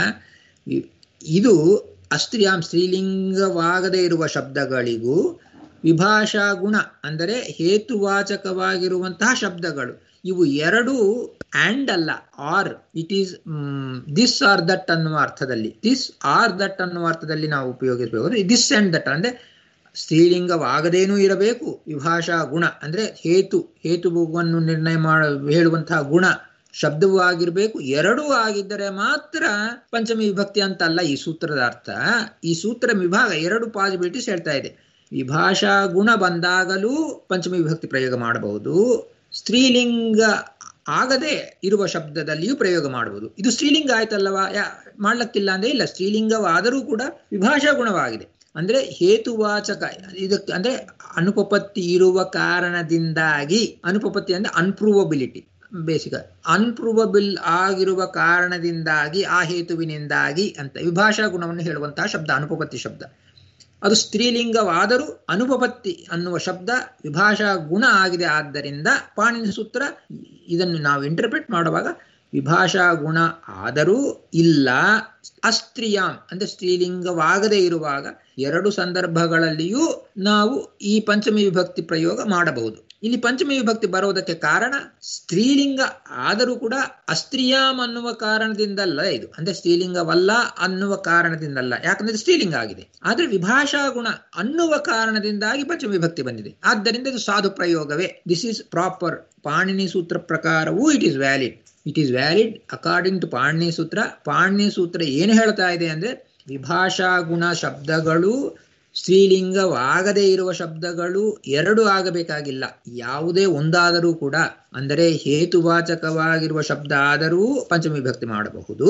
ಇದು ಅಸ್ತ್ರೀಯಾಮ್ ಸ್ತ್ರೀಲಿಂಗವಾಗದೇ ಇರುವ ಶಬ್ದಗಳಿಗೂ ವಿಭಾಷಾ ಗುಣ ಅಂದರೆ ಹೇತುವಾಚಕವಾಗಿರುವಂತಹ ಶಬ್ದಗಳು ಇವು ಎರಡು ಆ್ಯಂಡ್ ಅಲ್ಲ or it is this or that ಅನ್ನುವ ಅರ್ಥದಲ್ಲಿ ದಿಸ್ ಆರ್ ದಟ್ ಅನ್ನುವ ಅರ್ಥದಲ್ಲಿ ನಾವು ಉಪಯೋಗಿಸಬೇಕು ದಿಸ್ ಆ್ಯಂಡ್ ದಟ್ ಅಂದ್ರೆ ಸ್ತ್ರೀಲಿಂಗವಾಗದೇನೂ ಇರಬೇಕು ವಿಭಾಷಾ ಗುಣ ಅಂದ್ರೆ ಹೇತು ಹೇತುವನ್ನು ನಿರ್ಣಯ ಮಾಡ ಹೇಳುವಂತಹ ಗುಣ ಶಬ್ದವೂ ಆಗಿರ್ಬೇಕು ಎರಡೂ ಆಗಿದ್ದರೆ ಮಾತ್ರ ಪಂಚಮಿ ವಿಭಕ್ತಿ ಅಂತ ಅಲ್ಲ ಈ ಸೂತ್ರದ ಅರ್ಥ ಈ ಸೂತ್ರ ವಿಭಾಗ ಎರಡು ಪಾಸಿಬಿಲಿಟೀಸ್ ಹೇಳ್ತಾ ಇದೆ ವಿಭಾಷಾ ಗುಣ ಬಂದಾಗಲೂ ಪಂಚಮಿ ವಿಭಕ್ತಿ ಪ್ರಯೋಗ ಮಾಡಬಹುದು ಸ್ತ್ರೀಲಿಂಗ ಆಗದೆ ಇರುವ ಶಬ್ದದಲ್ಲಿಯೂ ಪ್ರಯೋಗ ಮಾಡಬಹುದು ಇದು ಸ್ತ್ರೀಲಿಂಗ ಆಯ್ತಲ್ಲವಾ ಯಾ ಮಾಡ್ಲಕ್ಕಿಲ್ಲ ಅಂದ್ರೆ ಇಲ್ಲ ಸ್ತ್ರೀಲಿಂಗವಾದರೂ ಕೂಡ ವಿಭಾಷಾ ಗುಣವಾಗಿದೆ ಅಂದ್ರೆ ಹೇತುವಾಚಕ ಇದಕ್ಕೆ ಅಂದ್ರೆ ಅನುಪಪತ್ತಿ ಇರುವ ಕಾರಣದಿಂದಾಗಿ ಅನುಪಪತ್ತಿ ಅಂದ್ರೆ ಅನ್ಪ್ರೂವಬಿಲಿಟಿ ಬೇಸಿಕ ಅನ್ಪ್ರೂವಬಲ್ ಆಗಿರುವ ಕಾರಣದಿಂದಾಗಿ ಆ ಹೇತುವಿನಿಂದಾಗಿ ಅಂತ ವಿಭಾಷಾ ಗುಣವನ್ನು ಹೇಳುವಂತಹ ಶಬ್ದ ಅನುಪಪತ್ತಿ ಶಬ್ದ ಅದು ಸ್ತ್ರೀಲಿಂಗವಾದರೂ ಅನುಪಪತ್ತಿ ಅನ್ನುವ ಶಬ್ದ ವಿಭಾಷಾ ಗುಣ ಆಗಿದೆ ಆದ್ದರಿಂದ ಪಾಣಿನಿ ಸೂತ್ರ ಇದನ್ನು ನಾವು ಇಂಟರ್ಪ್ರಿಟ್ ಮಾಡುವಾಗ ವಿಭಾಷಾ ಗುಣ ಆದರೂ ಇಲ್ಲ ಅಸ್ತ್ರೀಯಾಂ ಅಂದ್ರೆ ಸ್ತ್ರೀಲಿಂಗವಾಗದೇ ಇರುವಾಗ ಎರಡು ಸಂದರ್ಭಗಳಲ್ಲಿಯೂ ನಾವು ಈ ಪಂಚಮಿ ವಿಭಕ್ತಿ ಪ್ರಯೋಗ ಮಾಡಬಹುದು ಇಲ್ಲಿ ಪಂಚಮಿ ವಿಭಕ್ತಿ ಬರೋದಕ್ಕೆ ಕಾರಣ ಸ್ತ್ರೀಲಿಂಗ ಆದರೂ ಕೂಡ ಅಸ್ತ್ರೀಯಾಂ ಅನ್ನುವ ಕಾರಣದಿಂದಲ್ಲ ಇದು ಅಂದ್ರೆ ಸ್ತ್ರೀಲಿಂಗವಲ್ಲ ಅನ್ನುವ ಕಾರಣದಿಂದಲ್ಲ ಯಾಕಂದ್ರೆ ಸ್ತ್ರೀಲಿಂಗ ಆಗಿದೆ ಆದ್ರೆ ವಿಭಾಷಾ ಗುಣ ಅನ್ನುವ ಕಾರಣದಿಂದಾಗಿ ಪಂಚಮಿ ವಿಭಕ್ತಿ ಬಂದಿದೆ ಆದ್ದರಿಂದ ಇದು ಸಾಧು ಪ್ರಯೋಗವೇ ದಿಸ್ ಈಸ್ ಪ್ರಾಪರ್ ಪಾಣಿನಿ ಸೂತ್ರ ಪ್ರಕಾರವೂ it is valid it is valid according to Panini sutra Panini ಸೂತ್ರ ಏನು ಹೇಳ್ತಾ ಇದೆ ಅಂದ್ರೆ ವಿಭಾಷಾ ಗುಣ ಶಬ್ದಗಳು ಸ್ತ್ರೀಲಿಂಗವಾಗದೇ ಇರುವ ಶಬ್ದಗಳು ಎರಡು ಆಗಬೇಕಾಗಿಲ್ಲ ಯಾವುದೇ ಒಂದಾದರೂ ಕೂಡ ಅಂದರೆ ಹೇತುವಾಚಕವಾಗಿರುವ ಶಬ್ದ ಆದರೂ ಪಂಚಮಿ ವಿಭಕ್ತಿ ಮಾಡಬಹುದು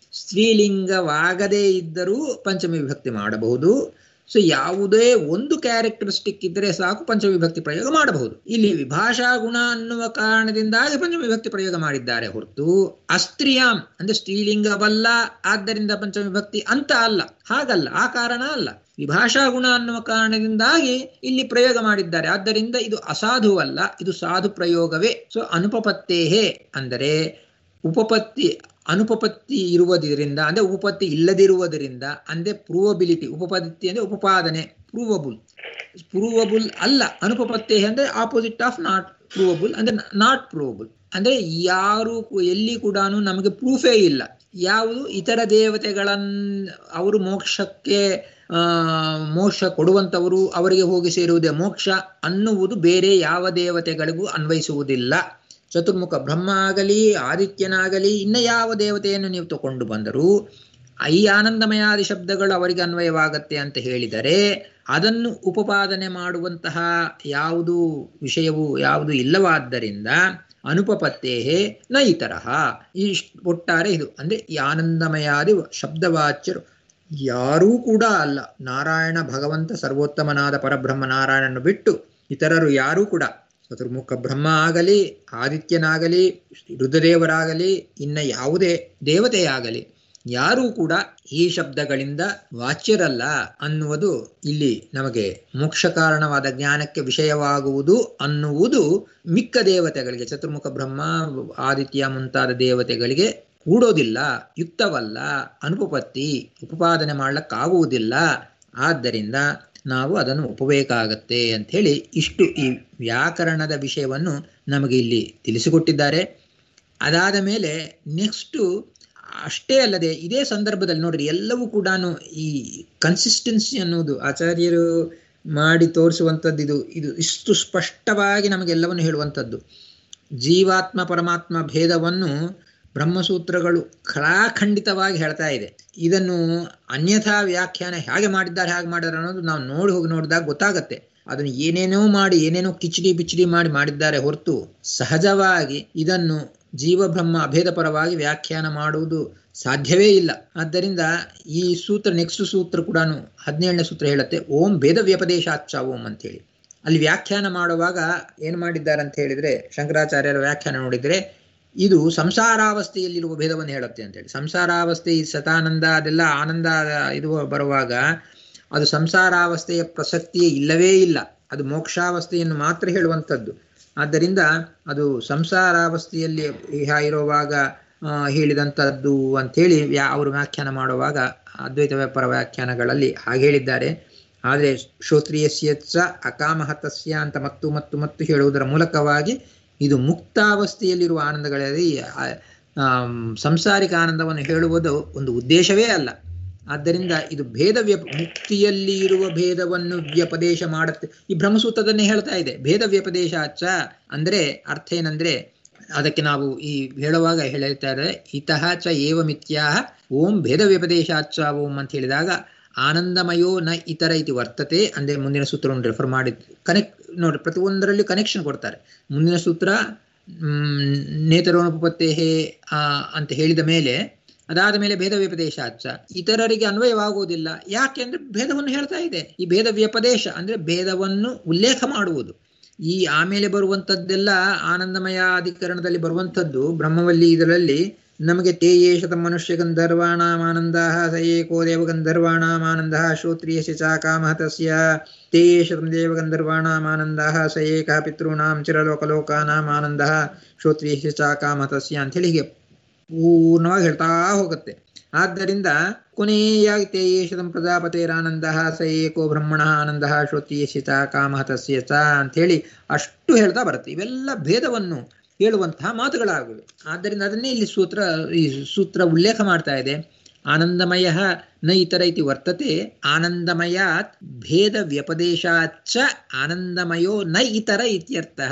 ಸ್ತ್ರೀಲಿಂಗವಾಗದೇ ಇದ್ದರೂ ಪಂಚಮಿ ವಿಭಕ್ತಿ ಮಾಡಬಹುದು ಸೊ ಯಾವುದೇ ಒಂದು ಕ್ಯಾರೆಕ್ಟರಿಸ್ಟಿಕ್ ಇದ್ದರೆ ಸಾಕು ಪಂಚಮಿ ವಿಭಕ್ತಿ ಪ್ರಯೋಗ ಮಾಡಬಹುದು ಇಲ್ಲಿ ವಿಭಾಷಾ ಗುಣ ಅನ್ನುವ ಕಾರಣದಿಂದಾಗಿ ಪಂಚಮಿ ವಿಭಕ್ತಿ ಪ್ರಯೋಗ ಮಾಡಿದ್ದಾರೆ ಹೊರತು ಅಸ್ತ್ರೀಯಾಂ ಅಂದ್ರೆ ಸ್ತ್ರೀಲಿಂಗವಲ್ಲ ಆದ್ದರಿಂದ ಪಂಚಮಿ ವಿಭಕ್ತಿ ಅಂತ ಅಲ್ಲ ಹಾಗಲ್ಲ ಆ ಕಾರಣ ಅಲ್ಲ ವಿಭಾಷಾ ಗುಣ ಅನ್ನುವ ಕಾರಣದಿಂದಾಗಿ ಇಲ್ಲಿ ಪ್ರಯೋಗ ಮಾಡಿದ್ದಾರೆ ಆದ್ದರಿಂದ ಇದು ಅಸಾಧುವಲ್ಲ ಇದು ಸಾಧು ಪ್ರಯೋಗವೇ ಸೊ ಅನುಪಪತ್ತೇಹೇ ಅಂದರೆ ಉಪಪತ್ತಿ ಅನುಪಪತ್ತಿ ಇರುವುದರಿಂದ ಅಂದ್ರೆ ಉಪಪತ್ತಿ ಇಲ್ಲದಿರುವುದರಿಂದ ಅಂದ್ರೆ ಪ್ರೂವಬಿಲಿಟಿ ಉಪಪತ್ತಿ ಅಂದ್ರೆ ಉಪಪಾದನೆ ಪ್ರೂವಬುಲ್ ಪ್ರೂವಬುಲ್ ಅಲ್ಲ ಅನುಪಪತ್ತೇ ಅಂದ್ರೆ ಆಪೋಸಿಟ್ ಆಫ್ ನಾಟ್ ಪ್ರೂವಬುಲ್ ಅಂದ್ರೆ ನಾಟ್ ಪ್ರೂವಬುಲ್ ಅಂದ್ರೆ ಯಾರು ಎಲ್ಲಿ ಕೂಡ ನಮಗೆ ಪ್ರೂಫೇ ಇಲ್ಲ ಯಾವುದು ಇತರ ದೇವತೆಗಳನ್ನ ಅವರು ಮೋಕ್ಷಕ್ಕೆ ಆ ಮೋಕ್ಷ ಕೊಡುವಂತವರು ಅವರಿಗೆ ಹೋಗಿ ಸೇರುವುದೇ ಮೋಕ್ಷ ಅನ್ನುವುದು ಬೇರೆ ಯಾವ ದೇವತೆಗಳಿಗೂ ಅನ್ವಯಿಸುವುದಿಲ್ಲ ಚತುರ್ಮುಖ ಬ್ರಹ್ಮ ಆಗಲಿ ಆದಿತ್ಯನಾಗಲಿ ಇನ್ನ ಯಾವ ದೇವತೆಯನ್ನು ನೀವು ತಗೊಂಡು ಬಂದರೂ ಈ ಆನಂದಮಯಾದಿ ಶಬ್ದಗಳು ಅವರಿಗೆ ಅನ್ವಯವಾಗತ್ತೆ ಅಂತ ಹೇಳಿದರೆ ಅದನ್ನು ಉಪಪಾದನೆ ಮಾಡುವಂತಹ ಯಾವುದು ವಿಷಯವು ಯಾವುದು ಇಲ್ಲವಾದ್ದರಿಂದ ಅನುಪಪತ್ತೇಹೇ ನ ಈ ತರಹ ಈ ಒಟ್ಟಾರೆ ಇದು ಅಂದ್ರೆ ಈ ಆನಂದಮಯಾದಿ ಶಬ್ದವಾಚ್ಯರು ಯಾರೂ ಕೂಡ ಅಲ್ಲ ನಾರಾಯಣ ಭಗವಂತ ಸರ್ವೋತ್ತಮನಾದ ಪರಬ್ರಹ್ಮ ನಾರಾಯಣನ್ನು ಬಿಟ್ಟು ಇತರರು ಯಾರೂ ಕೂಡ ಚತುರ್ಮುಖ ಬ್ರಹ್ಮ ಆಗಲಿ ಆದಿತ್ಯನಾಗಲಿ ರುದ್ರದೇವರಾಗಲಿ ಇನ್ನ ಯಾವುದೇ ದೇವತೆಯಾಗಲಿ ಯಾರೂ ಕೂಡ ಈ ಶಬ್ದಗಳಿಂದ ವಾಚ್ಯರಲ್ಲ ಅನ್ನುವುದು ಇಲ್ಲಿ ನಮಗೆ ಮೋಕ್ಷ ಕಾರಣವಾದ ಜ್ಞಾನಕ್ಕೆ ವಿಷಯವಾಗುವುದು ಅನ್ನುವುದು ಮಿಕ್ಕ ದೇವತೆಗಳಿಗೆ ಚತುರ್ಮುಖ ಬ್ರಹ್ಮ ಆದಿತ್ಯ ಮುಂತಾದ ದೇವತೆಗಳಿಗೆ ಕೂಡೋದಿಲ್ಲ ಯುಕ್ತವಲ್ಲ ಅನುಪಪತ್ತಿ ಉಪಪಾದನೆ ಮಾಡ್ಲಕ್ಕಾಗುವುದಿಲ್ಲ ಆದ್ದರಿಂದ ನಾವು ಅದನ್ನು ಒಪ್ಪಬೇಕಾಗತ್ತೆ ಅಂಥೇಳಿ ಇಷ್ಟು ಈ ವ್ಯಾಕರಣದ ವಿಷಯವನ್ನು ನಮಗೆ ಇಲ್ಲಿ ತಿಳಿಸಿಕೊಟ್ಟಿದ್ದಾರೆ ಅದಾದ ಮೇಲೆ ನೆಕ್ಸ್ಟು ಅಷ್ಟೇ ಅಲ್ಲದೆ ಇದೇ ಸಂದರ್ಭದಲ್ಲಿ ನೋಡ್ರಿ ಎಲ್ಲವೂ ಕೂಡ ಈ ಕನ್ಸಿಸ್ಟೆನ್ಸಿ ಅನ್ನೋದು ಆಚಾರ್ಯರು ಮಾಡಿ ತೋರಿಸುವಂಥದ್ದು ಇದು ಇದು ಇಷ್ಟು ಸ್ಪಷ್ಟವಾಗಿ ನಮಗೆಲ್ಲವನ್ನು ಹೇಳುವಂಥದ್ದು ಜೀವಾತ್ಮ ಪರಮಾತ್ಮ ಭೇದವನ್ನು ಬ್ರಹ್ಮಸೂತ್ರಗಳು ಖಡಾಖಂಡಿತವಾಗಿ ಹೇಳ್ತಾ ಇದೆ ಇದನ್ನು ಅನ್ಯಥಾ ವ್ಯಾಖ್ಯಾನ ಹೇಗೆ ಮಾಡಿದ್ದಾರೆ ಹೇಗೆ ಮಾಡಿದ್ದಾರೆ ಅನ್ನೋದು ನಾವು ನೋಡಿ ಹೋಗಿ ನೋಡಿದಾಗ ಗೊತ್ತಾಗತ್ತೆ ಅದನ್ನು ಏನೇನೋ ಮಾಡಿ ಏನೇನೋ ಕಿಚಡಿ ಬಿಚ್ಚಡಿ ಮಾಡಿ ಮಾಡಿದ್ದಾರೆ ಹೊರತು ಸಹಜವಾಗಿ ಇದನ್ನು ಜೀವ ಬ್ರಹ್ಮ ಅಭೇದ ಪರವಾಗಿ ವ್ಯಾಖ್ಯಾನ ಮಾಡುವುದು ಸಾಧ್ಯವೇ ಇಲ್ಲ ಆದ್ದರಿಂದ ಈ ಸೂತ್ರ ನೆಕ್ಸ್ಟ್ ಸೂತ್ರ ಕೂಡ ಹದಿನೇಳನೇ ಸೂತ್ರ ಹೇಳುತ್ತೆ ಓಂ ಭೇದ ವ್ಯಪದೇಶಾಚ್ಚ ಓಂ ಅಂತೇಳಿ ಅಲ್ಲಿ ವ್ಯಾಖ್ಯಾನ ಮಾಡುವಾಗ ಏನು ಮಾಡಿದ್ದಾರೆ ಅಂತ ಹೇಳಿದ್ರೆ ಶಂಕರಾಚಾರ್ಯರ ವ್ಯಾಖ್ಯಾನ ನೋಡಿದ್ರೆ ಇದು ಸಂಸಾರಾವಸ್ಥೆಯಲ್ಲಿರುವ ಭೇದವನ್ನು ಹೇಳುತ್ತೆ ಅಂತೇಳಿ ಸಂಸಾರಾವಸ್ಥೆ ಈ ಶತಾನಂದ ಅದೆಲ್ಲ ಆನಂದ ಇದು ಬರುವಾಗ ಅದು ಸಂಸಾರಾವಸ್ಥೆಯ ಪ್ರಸಕ್ತಿಯೇ ಇಲ್ಲವೇ ಇಲ್ಲ ಅದು ಮೋಕ್ಷಾವಸ್ಥೆಯನ್ನು ಮಾತ್ರ ಹೇಳುವಂಥದ್ದು ಆದ್ದರಿಂದ ಅದು ಸಂಸಾರಾವಸ್ಥೆಯಲ್ಲಿ ಇರುವಾಗ ಹೇಳಿದಂಥದ್ದು ಅಂಥೇಳಿ ವ್ಯಾ ಅವರು ವ್ಯಾಖ್ಯಾನ ಮಾಡುವಾಗ ಅದ್ವೈತ ವ್ಯಾಪಾರ ವ್ಯಾಖ್ಯಾನಗಳಲ್ಲಿ ಹಾಗೆ ಹೇಳಿದ್ದಾರೆ ಆದರೆ ಶ್ರೋತ್ರಿಯಸ್ಯ ಅಕಾಮಹತಸ್ಯ ಅಂತ ಮತ್ತು ಮತ್ತು ಮತ್ತು ಹೇಳುವುದರ ಮೂಲಕವಾಗಿ ಇದು ಮುಕ್ತಾವಸ್ಥೆಯಲ್ಲಿರುವ ಆನಂದಗಳಲ್ಲಿ ಸಂಸಾರಿಕ ಆನಂದವನ್ನು ಹೇಳುವುದು ಒಂದು ಉದ್ದೇಶವೇ ಅಲ್ಲ ಆದ್ದರಿಂದ ಇದು ಭೇದ ವ್ಯಪ ಮುಕ್ತಿಯಲ್ಲಿ ಇರುವ ಭೇದವನ್ನು ವ್ಯಪದೇಶ ಮಾಡುತ್ತೆ ಈ ಬ್ರಹ್ಮಸೂತ್ರದನ್ನೇ ಹೇಳ್ತಾ ಇದೆ ಭೇದ ವ್ಯಪದೇಶ ಅಚ್ಚ ಅಂದ್ರೆ ಅರ್ಥ ಏನಂದ್ರೆ ಅದಕ್ಕೆ ನಾವು ಈ ಹೇಳುವಾಗ ಹೇಳ್ತಾರೆ ಇತಃ ಚ ಏವ ಮಿಥ್ಯಾ ಓಂ ಭೇದ ವ್ಯಪದೇಶಾಚ್ಚ ಓಂ ಅಂತ ಹೇಳಿದಾಗ ಆನಂದಮಯೋ ನ ಇತರ ಇತಿ ವರ್ತತೆ ಅಂದ್ರೆ ಮುಂದಿನ ಸೂತ್ರವನ್ನು ರೆಫರ್ ಮಾಡಿ ಕನೆಕ್ಟ್ ನೋಡಿ ಪ್ರತಿಯೊಂದರಲ್ಲಿ ಕನೆಕ್ಷನ್ ಕೊಡ್ತಾರೆ ಮುಂದಿನ ಸೂತ್ರ ನೇತರೋನುಪತ್ತೇ ಅಂತ ಹೇಳಿದ ಮೇಲೆ ಅದಾದ ಮೇಲೆ ಭೇದ ವ್ಯಪದೇಶಾಚ ಇತರರಿಗೆ ಅನ್ವಯವಾಗುವುದಿಲ್ಲ ಯಾಕೆ ಅಂದ್ರೆ ಭೇದವನ್ನು ಹೇಳ್ತಾ ಇದೆ ಈ ಭೇದ ವ್ಯಪದೇಶ ಅಂದ್ರೆ ಭೇದವನ್ನು ಉಲ್ಲೇಖ ಮಾಡುವುದು ಈ ಆಮೇಲೆ ಬರುವಂಥದ್ದೆಲ್ಲ ಆನಂದಮಯ ಅಧಿಕರಣದಲ್ಲಿ ಬರುವಂಥದ್ದು ಬ್ರಹ್ಮವಲ್ಲಿ ಇದರಲ್ಲಿ ನಮಗೆ ತೇಯೇಷತ ಮನುಷ್ಯ ಗಂಧರ್ವಾಣಾಮಾನಂದ ಸ ಏಕೋ ದೇವಗಂಧರ್ವಾಣಾಮಾನಂದ ಶ್ರೋತ್ರಿಯಸ್ಯ ಚ ಕಾಮಃ ತಸ್ಯ ತೇಯೇಷತಂ ದೇವಗಂಧರ್ವಾಣಾಮಾನಂದ ಸ ಏಕಃ ಪಿತॄಣಾಂ ಚಿರಲೋಕಲೋಕಾನಾಮಾನಂದ ಶ್ರೋತ್ರಿಯಸ್ಯ ಚ ಕಾಮಃ ತಸ್ಯ ಅಂತ ಹೇಳಿ ಹೀಗೆ ಪೂರ್ಣವಾಗಿ ಹೇಳ್ತಾ ಹೋಗುತ್ತೆ ಆದ್ದರಿಂದ ಕೊನೆಯಾಗಿ ತೇಯೇಷದಂ ಪ್ರಜಾಪತೇರಾನಂದ ಸ ಏಕೋ ಬ್ರಹ್ಮಣ ಆನಂದ ಶ್ರೋತ್ರಿಯಸ್ಯ ಚ ಕಾಮಃ ತಸ್ಯ ಚ ಅಂಥೇಳಿ ಅಷ್ಟು ಹೇಳ್ತಾ ಬರುತ್ತೆ ಇವೆಲ್ಲ ಭೇದವನ್ನು ಹೇಳುವಂತಹ ಮಾತುಗಳಾಗಿವೆ ಆದ್ದರಿಂದ ಅದನ್ನೇ ಇಲ್ಲಿ ಸೂತ್ರ ಈ ಸೂತ್ರ ಉಲ್ಲೇಖ ಮಾಡ್ತಾ ಇದೆ ಆನಂದಮಯ ನ ಇತರ ಇತಿ ವರ್ತತೆ ಆನಂದಮಯಾತ್ ಭೇದ ವ್ಯಪದೇಶಾಚ್ಚ ಆನಂದಮಯೋ ನ ಇತರ ಇತ್ಯರ್ಥ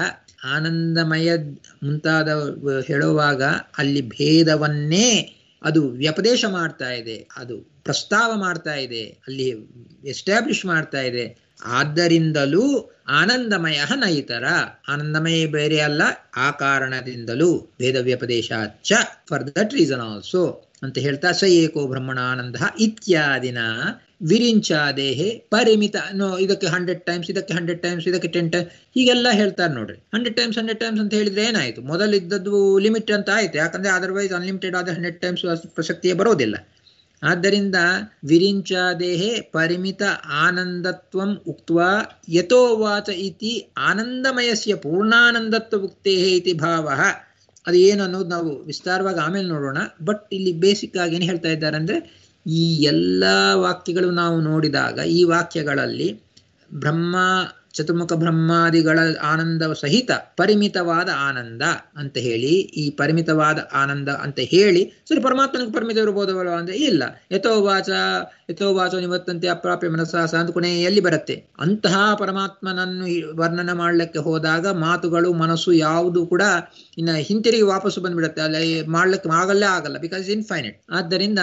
ಆನಂದಮಯ ಮುಂತಾದ ಹೇಳುವಾಗ ಅಲ್ಲಿ ಭೇದವನ್ನೇ ಅದು ವ್ಯಪದೇಶ ಮಾಡ್ತಾ ಇದೆ ಅದು ಪ್ರಸ್ತಾವ ಮಾಡ್ತಾ ಇದೆ ಅಲ್ಲಿ ಎಸ್ಟಾಬ್ಲಿಷ್ ಮಾಡ್ತಾ ಇದೆ ಆದ್ದರಿಂದಲೂ ಆನಂದಮಯ ನೈತರ ಆನಂದಮಯ ಬೇರೆ ಅಲ್ಲ ಆ ಕಾರಣದಿಂದಲೂ ಭೇದ ವ್ಯಪದೇಶ ಚ ಫಾರ್ ದಟ್ ರೀಸನ್ ಆಲ್ಸೋ ಅಂತ ಹೇಳ್ತಾ ಸ ಏಕೋ ಬ್ರಹ್ಮಣ ಆನಂದ ಇತ್ಯಾದಿನ ವಿರಿಂಚಾದೇಹೆ ಪರಿಮಿತ ನೋ ಇದಕ್ಕೆ ಹಂಡ್ರೆಡ್ ಟೈಮ್ಸ್ ಇದಕ್ಕೆ ಹಂಡ್ರೆಡ್ ಟೈಮ್ಸ್ ಇದಕ್ಕೆ ಟೆನ್ ಟೈಮ್ಸ್ ಹೀಗೆಲ್ಲ ಹೇಳ್ತಾರೆ ನೋಡ್ರಿ ಹಂಡ್ರೆಡ್ ಟೈಮ್ಸ್ ಹಂಡ್ರೆಡ್ ಟೈಮ್ಸ್ ಅಂತ ಹೇಳಿದ್ರೆ ಏನಾಯ್ತು ಮೊದಲಿದ್ದದ್ದು ಲಿಮಿಟ್ ಅಂತ ಆಯ್ತು ಯಾಕಂದ್ರೆ ಅದರ್ವೈಸ್ ಅನ್ಲಿಮಿಟೆಡ್ ಆದ ಹಂಡ್ರೆಡ್ ಟೈಮ್ಸ್ ಪ್ರಸಕ್ತಿಯೇ ಬರೋದಿಲ್ಲ ಆದ್ದರಿಂದ ವಿರಿಂಚಾದೇಹೆ ಪರಿಮಿತ ಆನಂದತ್ವಂ ಉಕ್ತ್ವಾ ಯಥೋ ವಾಚ ಇತಿ ಆನಂದಮಯಸ್ಯ ಪೂರ್ಣಾನಂದತ್ವ ಉಕ್ತೇ ಇತಿ ಭಾವ ಅದು ಏನು ಅನ್ನೋದು ನಾವು ವಿಸ್ತಾರವಾಗಿ ಆಮೇಲೆ ನೋಡೋಣ ಬಟ್ ಇಲ್ಲಿ ಬೇಸಿಕ್ ಆಗಿ ಏನು ಹೇಳ್ತಾ ಇದ್ದಾರೆ ಅಂದ್ರೆ ಈ ಎಲ್ಲ ವಾಕ್ಯಗಳು ನಾವು ನೋಡಿದಾಗ ಈ ವಾಕ್ಯಗಳಲ್ಲಿ ಬ್ರಹ್ಮ ಚತುರ್ಮುಖ ಬ್ರಹ್ಮಾದಿಗಳ ಆನಂದ ಸಹಿತ ಪರಿಮಿತವಾದ ಆನಂದ ಅಂತ ಹೇಳಿ ಈ ಪರಿಮಿತವಾದ ಆನಂದ ಅಂತ ಹೇಳಿ ಸರಿ ಪರಮಾತ್ಮನಿಗೆ ಪರಿಮಿತ ಇರಬಹುದವಲ್ಲ ಅಂದ್ರೆ ಇಲ್ಲ ಯಥೋ ವಾಚ ಯಥೋ ವಾಚ ನಿವತ್ತಂತೆ ಅಪ್ರಾಪ್ಯ ಮನಸ್ಸಾಸ ಅಂತ ಕೊನೆ ಎಲ್ಲಿ ಬರುತ್ತೆ ಅಂತಹ ಪರಮಾತ್ಮನನ್ನು ವರ್ಣನೆ ಮಾಡಲಿಕ್ಕೆ ಹೋದಾಗ ಮಾತುಗಳು ಮನಸ್ಸು ಯಾವುದು ಕೂಡ ಇನ್ನು ಹಿಂತಿರುಗಿ ವಾಪಸ್ಸು ಬಂದ್ಬಿಡುತ್ತೆ ಅಲ್ಲ ಮಾಡ್ಲಿಕ್ಕೆ ಆಗಲ್ಲೇ ಆಗಲ್ಲ ಬಿಕಾಸ್ ಇನ್ಫೈನೈಟ್ ಆದ್ದರಿಂದ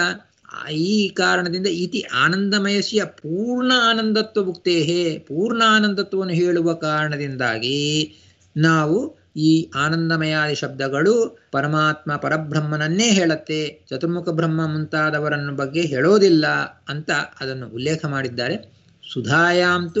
ಈ ಕಾರಣದಿಂದ ಇತಿ ಆನಂದಮಯಸ್ಯ ಪೂರ್ಣ ಆನಂದತ್ವ ಭುಕ್ತೇಹೇ ಪೂರ್ಣ ಆನಂದತ್ವವನ್ನು ಹೇಳುವ ಕಾರಣದಿಂದಾಗಿ ನಾವು ಈ ಆನಂದಮಯಾದಿ ಶಬ್ದಗಳು ಪರಮಾತ್ಮ ಪರಬ್ರಹ್ಮನನ್ನೇ ಹೇಳುತ್ತೆ ಚತುರ್ಮುಖ ಬ್ರಹ್ಮ ಮುಂತಾದವರನ್ನು ಬಗ್ಗೆ ಹೇಳೋದಿಲ್ಲ ಅಂತ ಅದನ್ನು ಉಲ್ಲೇಖ ಮಾಡಿದ್ದಾರೆ ಸುಧಾಯಾಂತು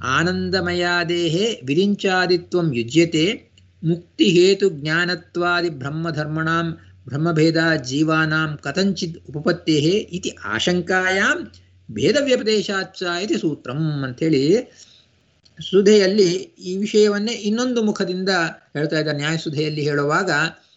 ಆನಂದಮಯಾದೇಹೇ ವಿರಿಂಚಾದಿತ್ವಂ ಯುಜ್ಯತೆ ಮುಕ್ತಿ ಹೇತು ಜ್ಞಾನತ್ವಾದಿ ಬ್ರಹ್ಮಧರ್ಮಣಾಂ ಬ್ರಹ್ಮಭೇದ ಜೀವಾನಾಂ ಕಥಂಚಿತ್ ಉಪಪತ್ತೇ ಇತಿ ಆಶಂಕಾಯಾಂ ಭೇದ ವ್ಯಪದೇಶಾಚ ಇತಿ ಸೂತ್ರಂ ಅಂಥೇಳಿ ಸುಧೆಯಲ್ಲಿ ಈ ವಿಷಯವನ್ನೇ ಇನ್ನೊಂದು ಮುಖದಿಂದ ಹೇಳ್ತಾ ಇದ್ದಾರೆ ನ್ಯಾಯಸುಧೆಯಲ್ಲಿ ಹೇಳುವಾಗ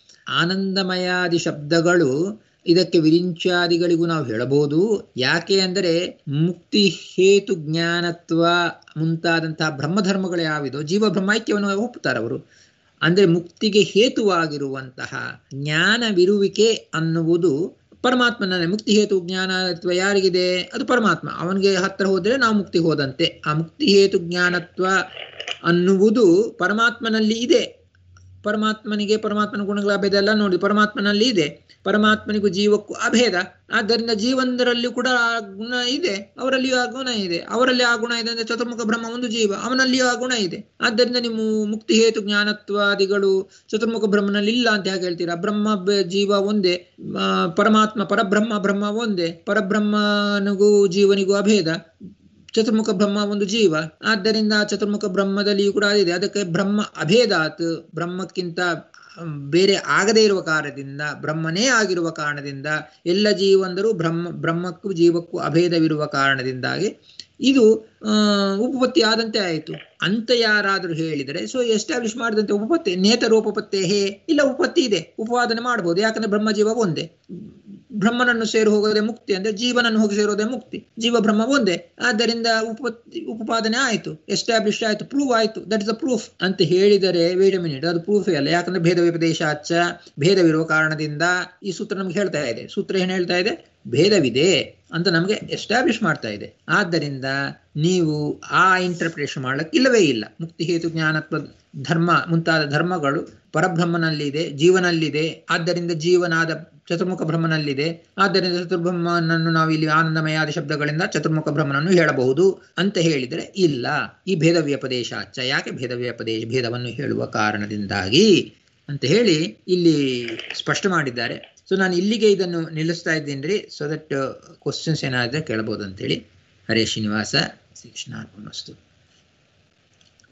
ಆನಂದಮಯಾದಿ ಶಬ್ದಗಳು ಇದಕ್ಕೆ ವಿರಿಂಚಾದಿಗಳಿಗೂ ನಾವು ಹೇಳಬಹುದು ಯಾಕೆ ಅಂದರೆ ಮುಕ್ತಿ ಹೇತು ಜ್ಞಾನತ್ವ ಮುಂತಾದಂತಹ ಬ್ರಹ್ಮಧರ್ಮಗಳು ಯಾವಿದೋ ಜೀವ ಬ್ರಹ್ಮೈಕ್ಯವನ್ನು ಒಪ್ಪುತ್ತಾರೆ ಅವರು ಅಂದ್ರೆ ಮುಕ್ತಿಗೆ ಹೇತುವಾಗಿರುವಂತಹ ಜ್ಞಾನವಿರುವಿಕೆ ಅನ್ನುವುದು ಪರಮಾತ್ಮನೇ ಮುಕ್ತಿ ಹೇತು ಜ್ಞಾನತ್ವ ಯಾರಿಗಿದೆ ಅದು ಪರಮಾತ್ಮ ಅವನಿಗೆ ಹತ್ತಿರ ಹೋದರೆ ನಾವು ಮುಕ್ತಿ ಹೋದಂತೆ ಆ ಮುಕ್ತಿ ಹೇತು ಜ್ಞಾನತ್ವ ಅನ್ನುವುದು ಪರಮಾತ್ಮನಲ್ಲಿ ಇದೆ ಪರಮಾತ್ಮನಿಗೆ ಪರಮಾತ್ಮನ ಗುಣಗಳ ಅಭೇದ ಎಲ್ಲ ನೋಡಿ ಪರಮಾತ್ಮನಲ್ಲಿ ಇದೆ ಪರಮಾತ್ಮನಿಗೂ ಜೀವಕ್ಕೂ ಅಭೇದ ಆದ್ದರಿಂದ ಜೀವಂದರಲ್ಲಿ ಕೂಡ ಆ ಗುಣ ಇದೆ ಅವರಲ್ಲಿಯೂ ಆ ಗುಣ ಇದೆ ಅವರಲ್ಲಿ ಆ ಗುಣ ಇದೆ ಅಂದ್ರೆ ಚತುರ್ಮುಖ ಬ್ರಹ್ಮ ಒಂದು ಜೀವ ಅವನಲ್ಲಿಯೂ ಆ ಗುಣ ಇದೆ ಆದ್ದರಿಂದ ನೀವು ಮುಕ್ತಿ ಹೇತು ಜ್ಞಾನತ್ವಾದಿಗಳು ಚತುರ್ಮುಖ ಬ್ರಹ್ಮನಲ್ಲಿ ಇಲ್ಲ ಅಂತ ಹೇಗೆ ಹೇಳ್ತೀರಾ ಬ್ರಹ್ಮ ಜೀವ ಒಂದೇ ಪರಮಾತ್ಮ ಪರಬ್ರಹ್ಮ ಬ್ರಹ್ಮ ಒಂದೇ ಪರಬ್ರಹ್ಮನಿಗೂ ಜೀವನಿಗೂ ಅಭೇದ ಚತುರ್ಮುಖ ಬ್ರಹ್ಮ ಒಂದು ಜೀವ ಆದ್ದರಿಂದ ಚತುರ್ಮುಖ ಬ್ರಹ್ಮದಲ್ಲಿಯೂ ಕೂಡ ಇದೆ ಅದಕ್ಕೆ ಬ್ರಹ್ಮ ಅಭೇದಾತ್ ಬ್ರಹ್ಮಕ್ಕಿಂತ ಬೇರೆ ಆಗದೇ ಇರುವ ಕಾರಣದಿಂದ ಬ್ರಹ್ಮನೇ ಆಗಿರುವ ಕಾರಣದಿಂದ ಎಲ್ಲ ಜೀವಂದರು ಬ್ರಹ್ಮ ಬ್ರಹ್ಮಕ್ಕೂ ಜೀವಕ್ಕೂ ಅಭೇದವಿರುವ ಕಾರಣದಿಂದಾಗಿ ಇದು ಉಪಪತ್ತಿ ಆದಂತೆ ಆಯಿತು ಅಂತ ಯಾರಾದರೂ ಹೇಳಿದರೆ ಸೊ ಎಸ್ಟಾಬ್ಲಿಷ್ ಮಾಡಿದಂತೆ ಉಪಪತ್ತಿ ನೇತರ ಉಪಪತ್ತೇ ಹೇ ಇಲ್ಲ ಉಪಪತ್ತಿ ಇದೆ ಉಪವಾದನೆ ಮಾಡಬಹುದು ಯಾಕಂದ್ರೆ ಬ್ರಹ್ಮ ಜೀವ ಒಂದೇ ಬ್ರಹ್ಮನನ್ನು ಸೇರಿ ಹೋಗೋದೇ ಮುಕ್ತಿ ಅಂದ್ರೆ ಜೀವನನ್ನು ಹೋಗಿ ಸೇರೋದೇ ಮುಕ್ತಿ ಜೀವ ಬ್ರಹ್ಮ ಒಂದೇ ಆದ್ದರಿಂದ ಉಪಪತ್ತಿ ಉಪಪಾದನೆ ಆಯಿತು ಎಸ್ಟಾಬ್ಲಿಷ್ ಆಯಿತು ಪ್ರೂವ್ ಆಯಿತು ದಟ್ ಇಸ್ ಅ ಪ್ರೂಫ್ ಅಂತ ಹೇಳಿದರೆ ವೇಟ್ ಮಿನಿಟ್ ಅದು ಪ್ರೂಫೇ ಅಲ್ಲ ಯಾಕಂದ್ರೆ ಭೇದ ವಿಪದೇಶಾಚ ಭೇದವಿರುವ ಕಾರಣದಿಂದ ಈ ಸೂತ್ರ ನಮ್ಗೆ ಹೇಳ್ತಾ ಇದೆ ಸೂತ್ರ ಏನು ಹೇಳ್ತಾ ಇದೆ ಭೇದವಿದೆ ಅಂತ ನಮಗೆ ಎಸ್ಟಾಬ್ಲಿಷ್ ಮಾಡ್ತಾ ಇದೆ ಆದ್ದರಿಂದ ನೀವು ಆ ಇಂಟರ್ಪ್ರಿಟೇಷನ್ ಮಾಡ್ಲಿಕ್ಕೆ ಇಲ್ಲವೇ ಇಲ್ಲ ಮುಕ್ತಿ ಹೇತು ಜ್ಞಾನತ್ವ ಧರ್ಮ ಮುಂತಾದ ಧರ್ಮಗಳು ಪರಬ್ರಹ್ಮನಲ್ಲಿದೆ ಜೀವನಲ್ಲಿದೆ ಆದ್ದರಿಂದ ಜೀವನಾದ ಚತುರ್ಮುಖ ಬ್ರಹ್ಮನಲ್ಲಿದೆ ಆದ್ದರಿಂದ ಚತುರ್ಬ್ರಹ್ಮನನ್ನು ನಾವು ಇಲ್ಲಿ ಆನಂದಮಯಾದ ಶಬ್ದಗಳಿಂದ ಚತುರ್ಮುಖ ಬ್ರಹ್ಮನನ್ನು ಹೇಳಬಹುದು ಅಂತ ಹೇಳಿದರೆ ಇಲ್ಲ ಈ ಭೇದ ವ್ಯಪದೇಶಾಚ ಯಾಕೆ ಭೇದ ವ್ಯಪದೇಶ ಭೇದವನ್ನು ಹೇಳುವ ಕಾರಣದಿಂದಾಗಿ ಅಂತ ಹೇಳಿ ಇಲ್ಲಿ ಸ್ಪಷ್ಟ ಮಾಡಿದ್ದಾರೆ ಸೊ ನಾನು ಇಲ್ಲಿಗೆ ಇದನ್ನು ನಿಲ್ಲಿಸ್ತಾ ಇದ್ದೀನಿ ರೀ ಸೊ ದಟ್ ಕ್ವಶನ್ಸ್ ಏನಾದರೆ ಕೇಳಬಹುದು ಅಂತೇಳಿ ಹರೇ ಶ್ರೀನಿವಾಸ ಶ್ರೀ ಕೃಷ್ಣ ಅರ್ಪಣಸ್ತು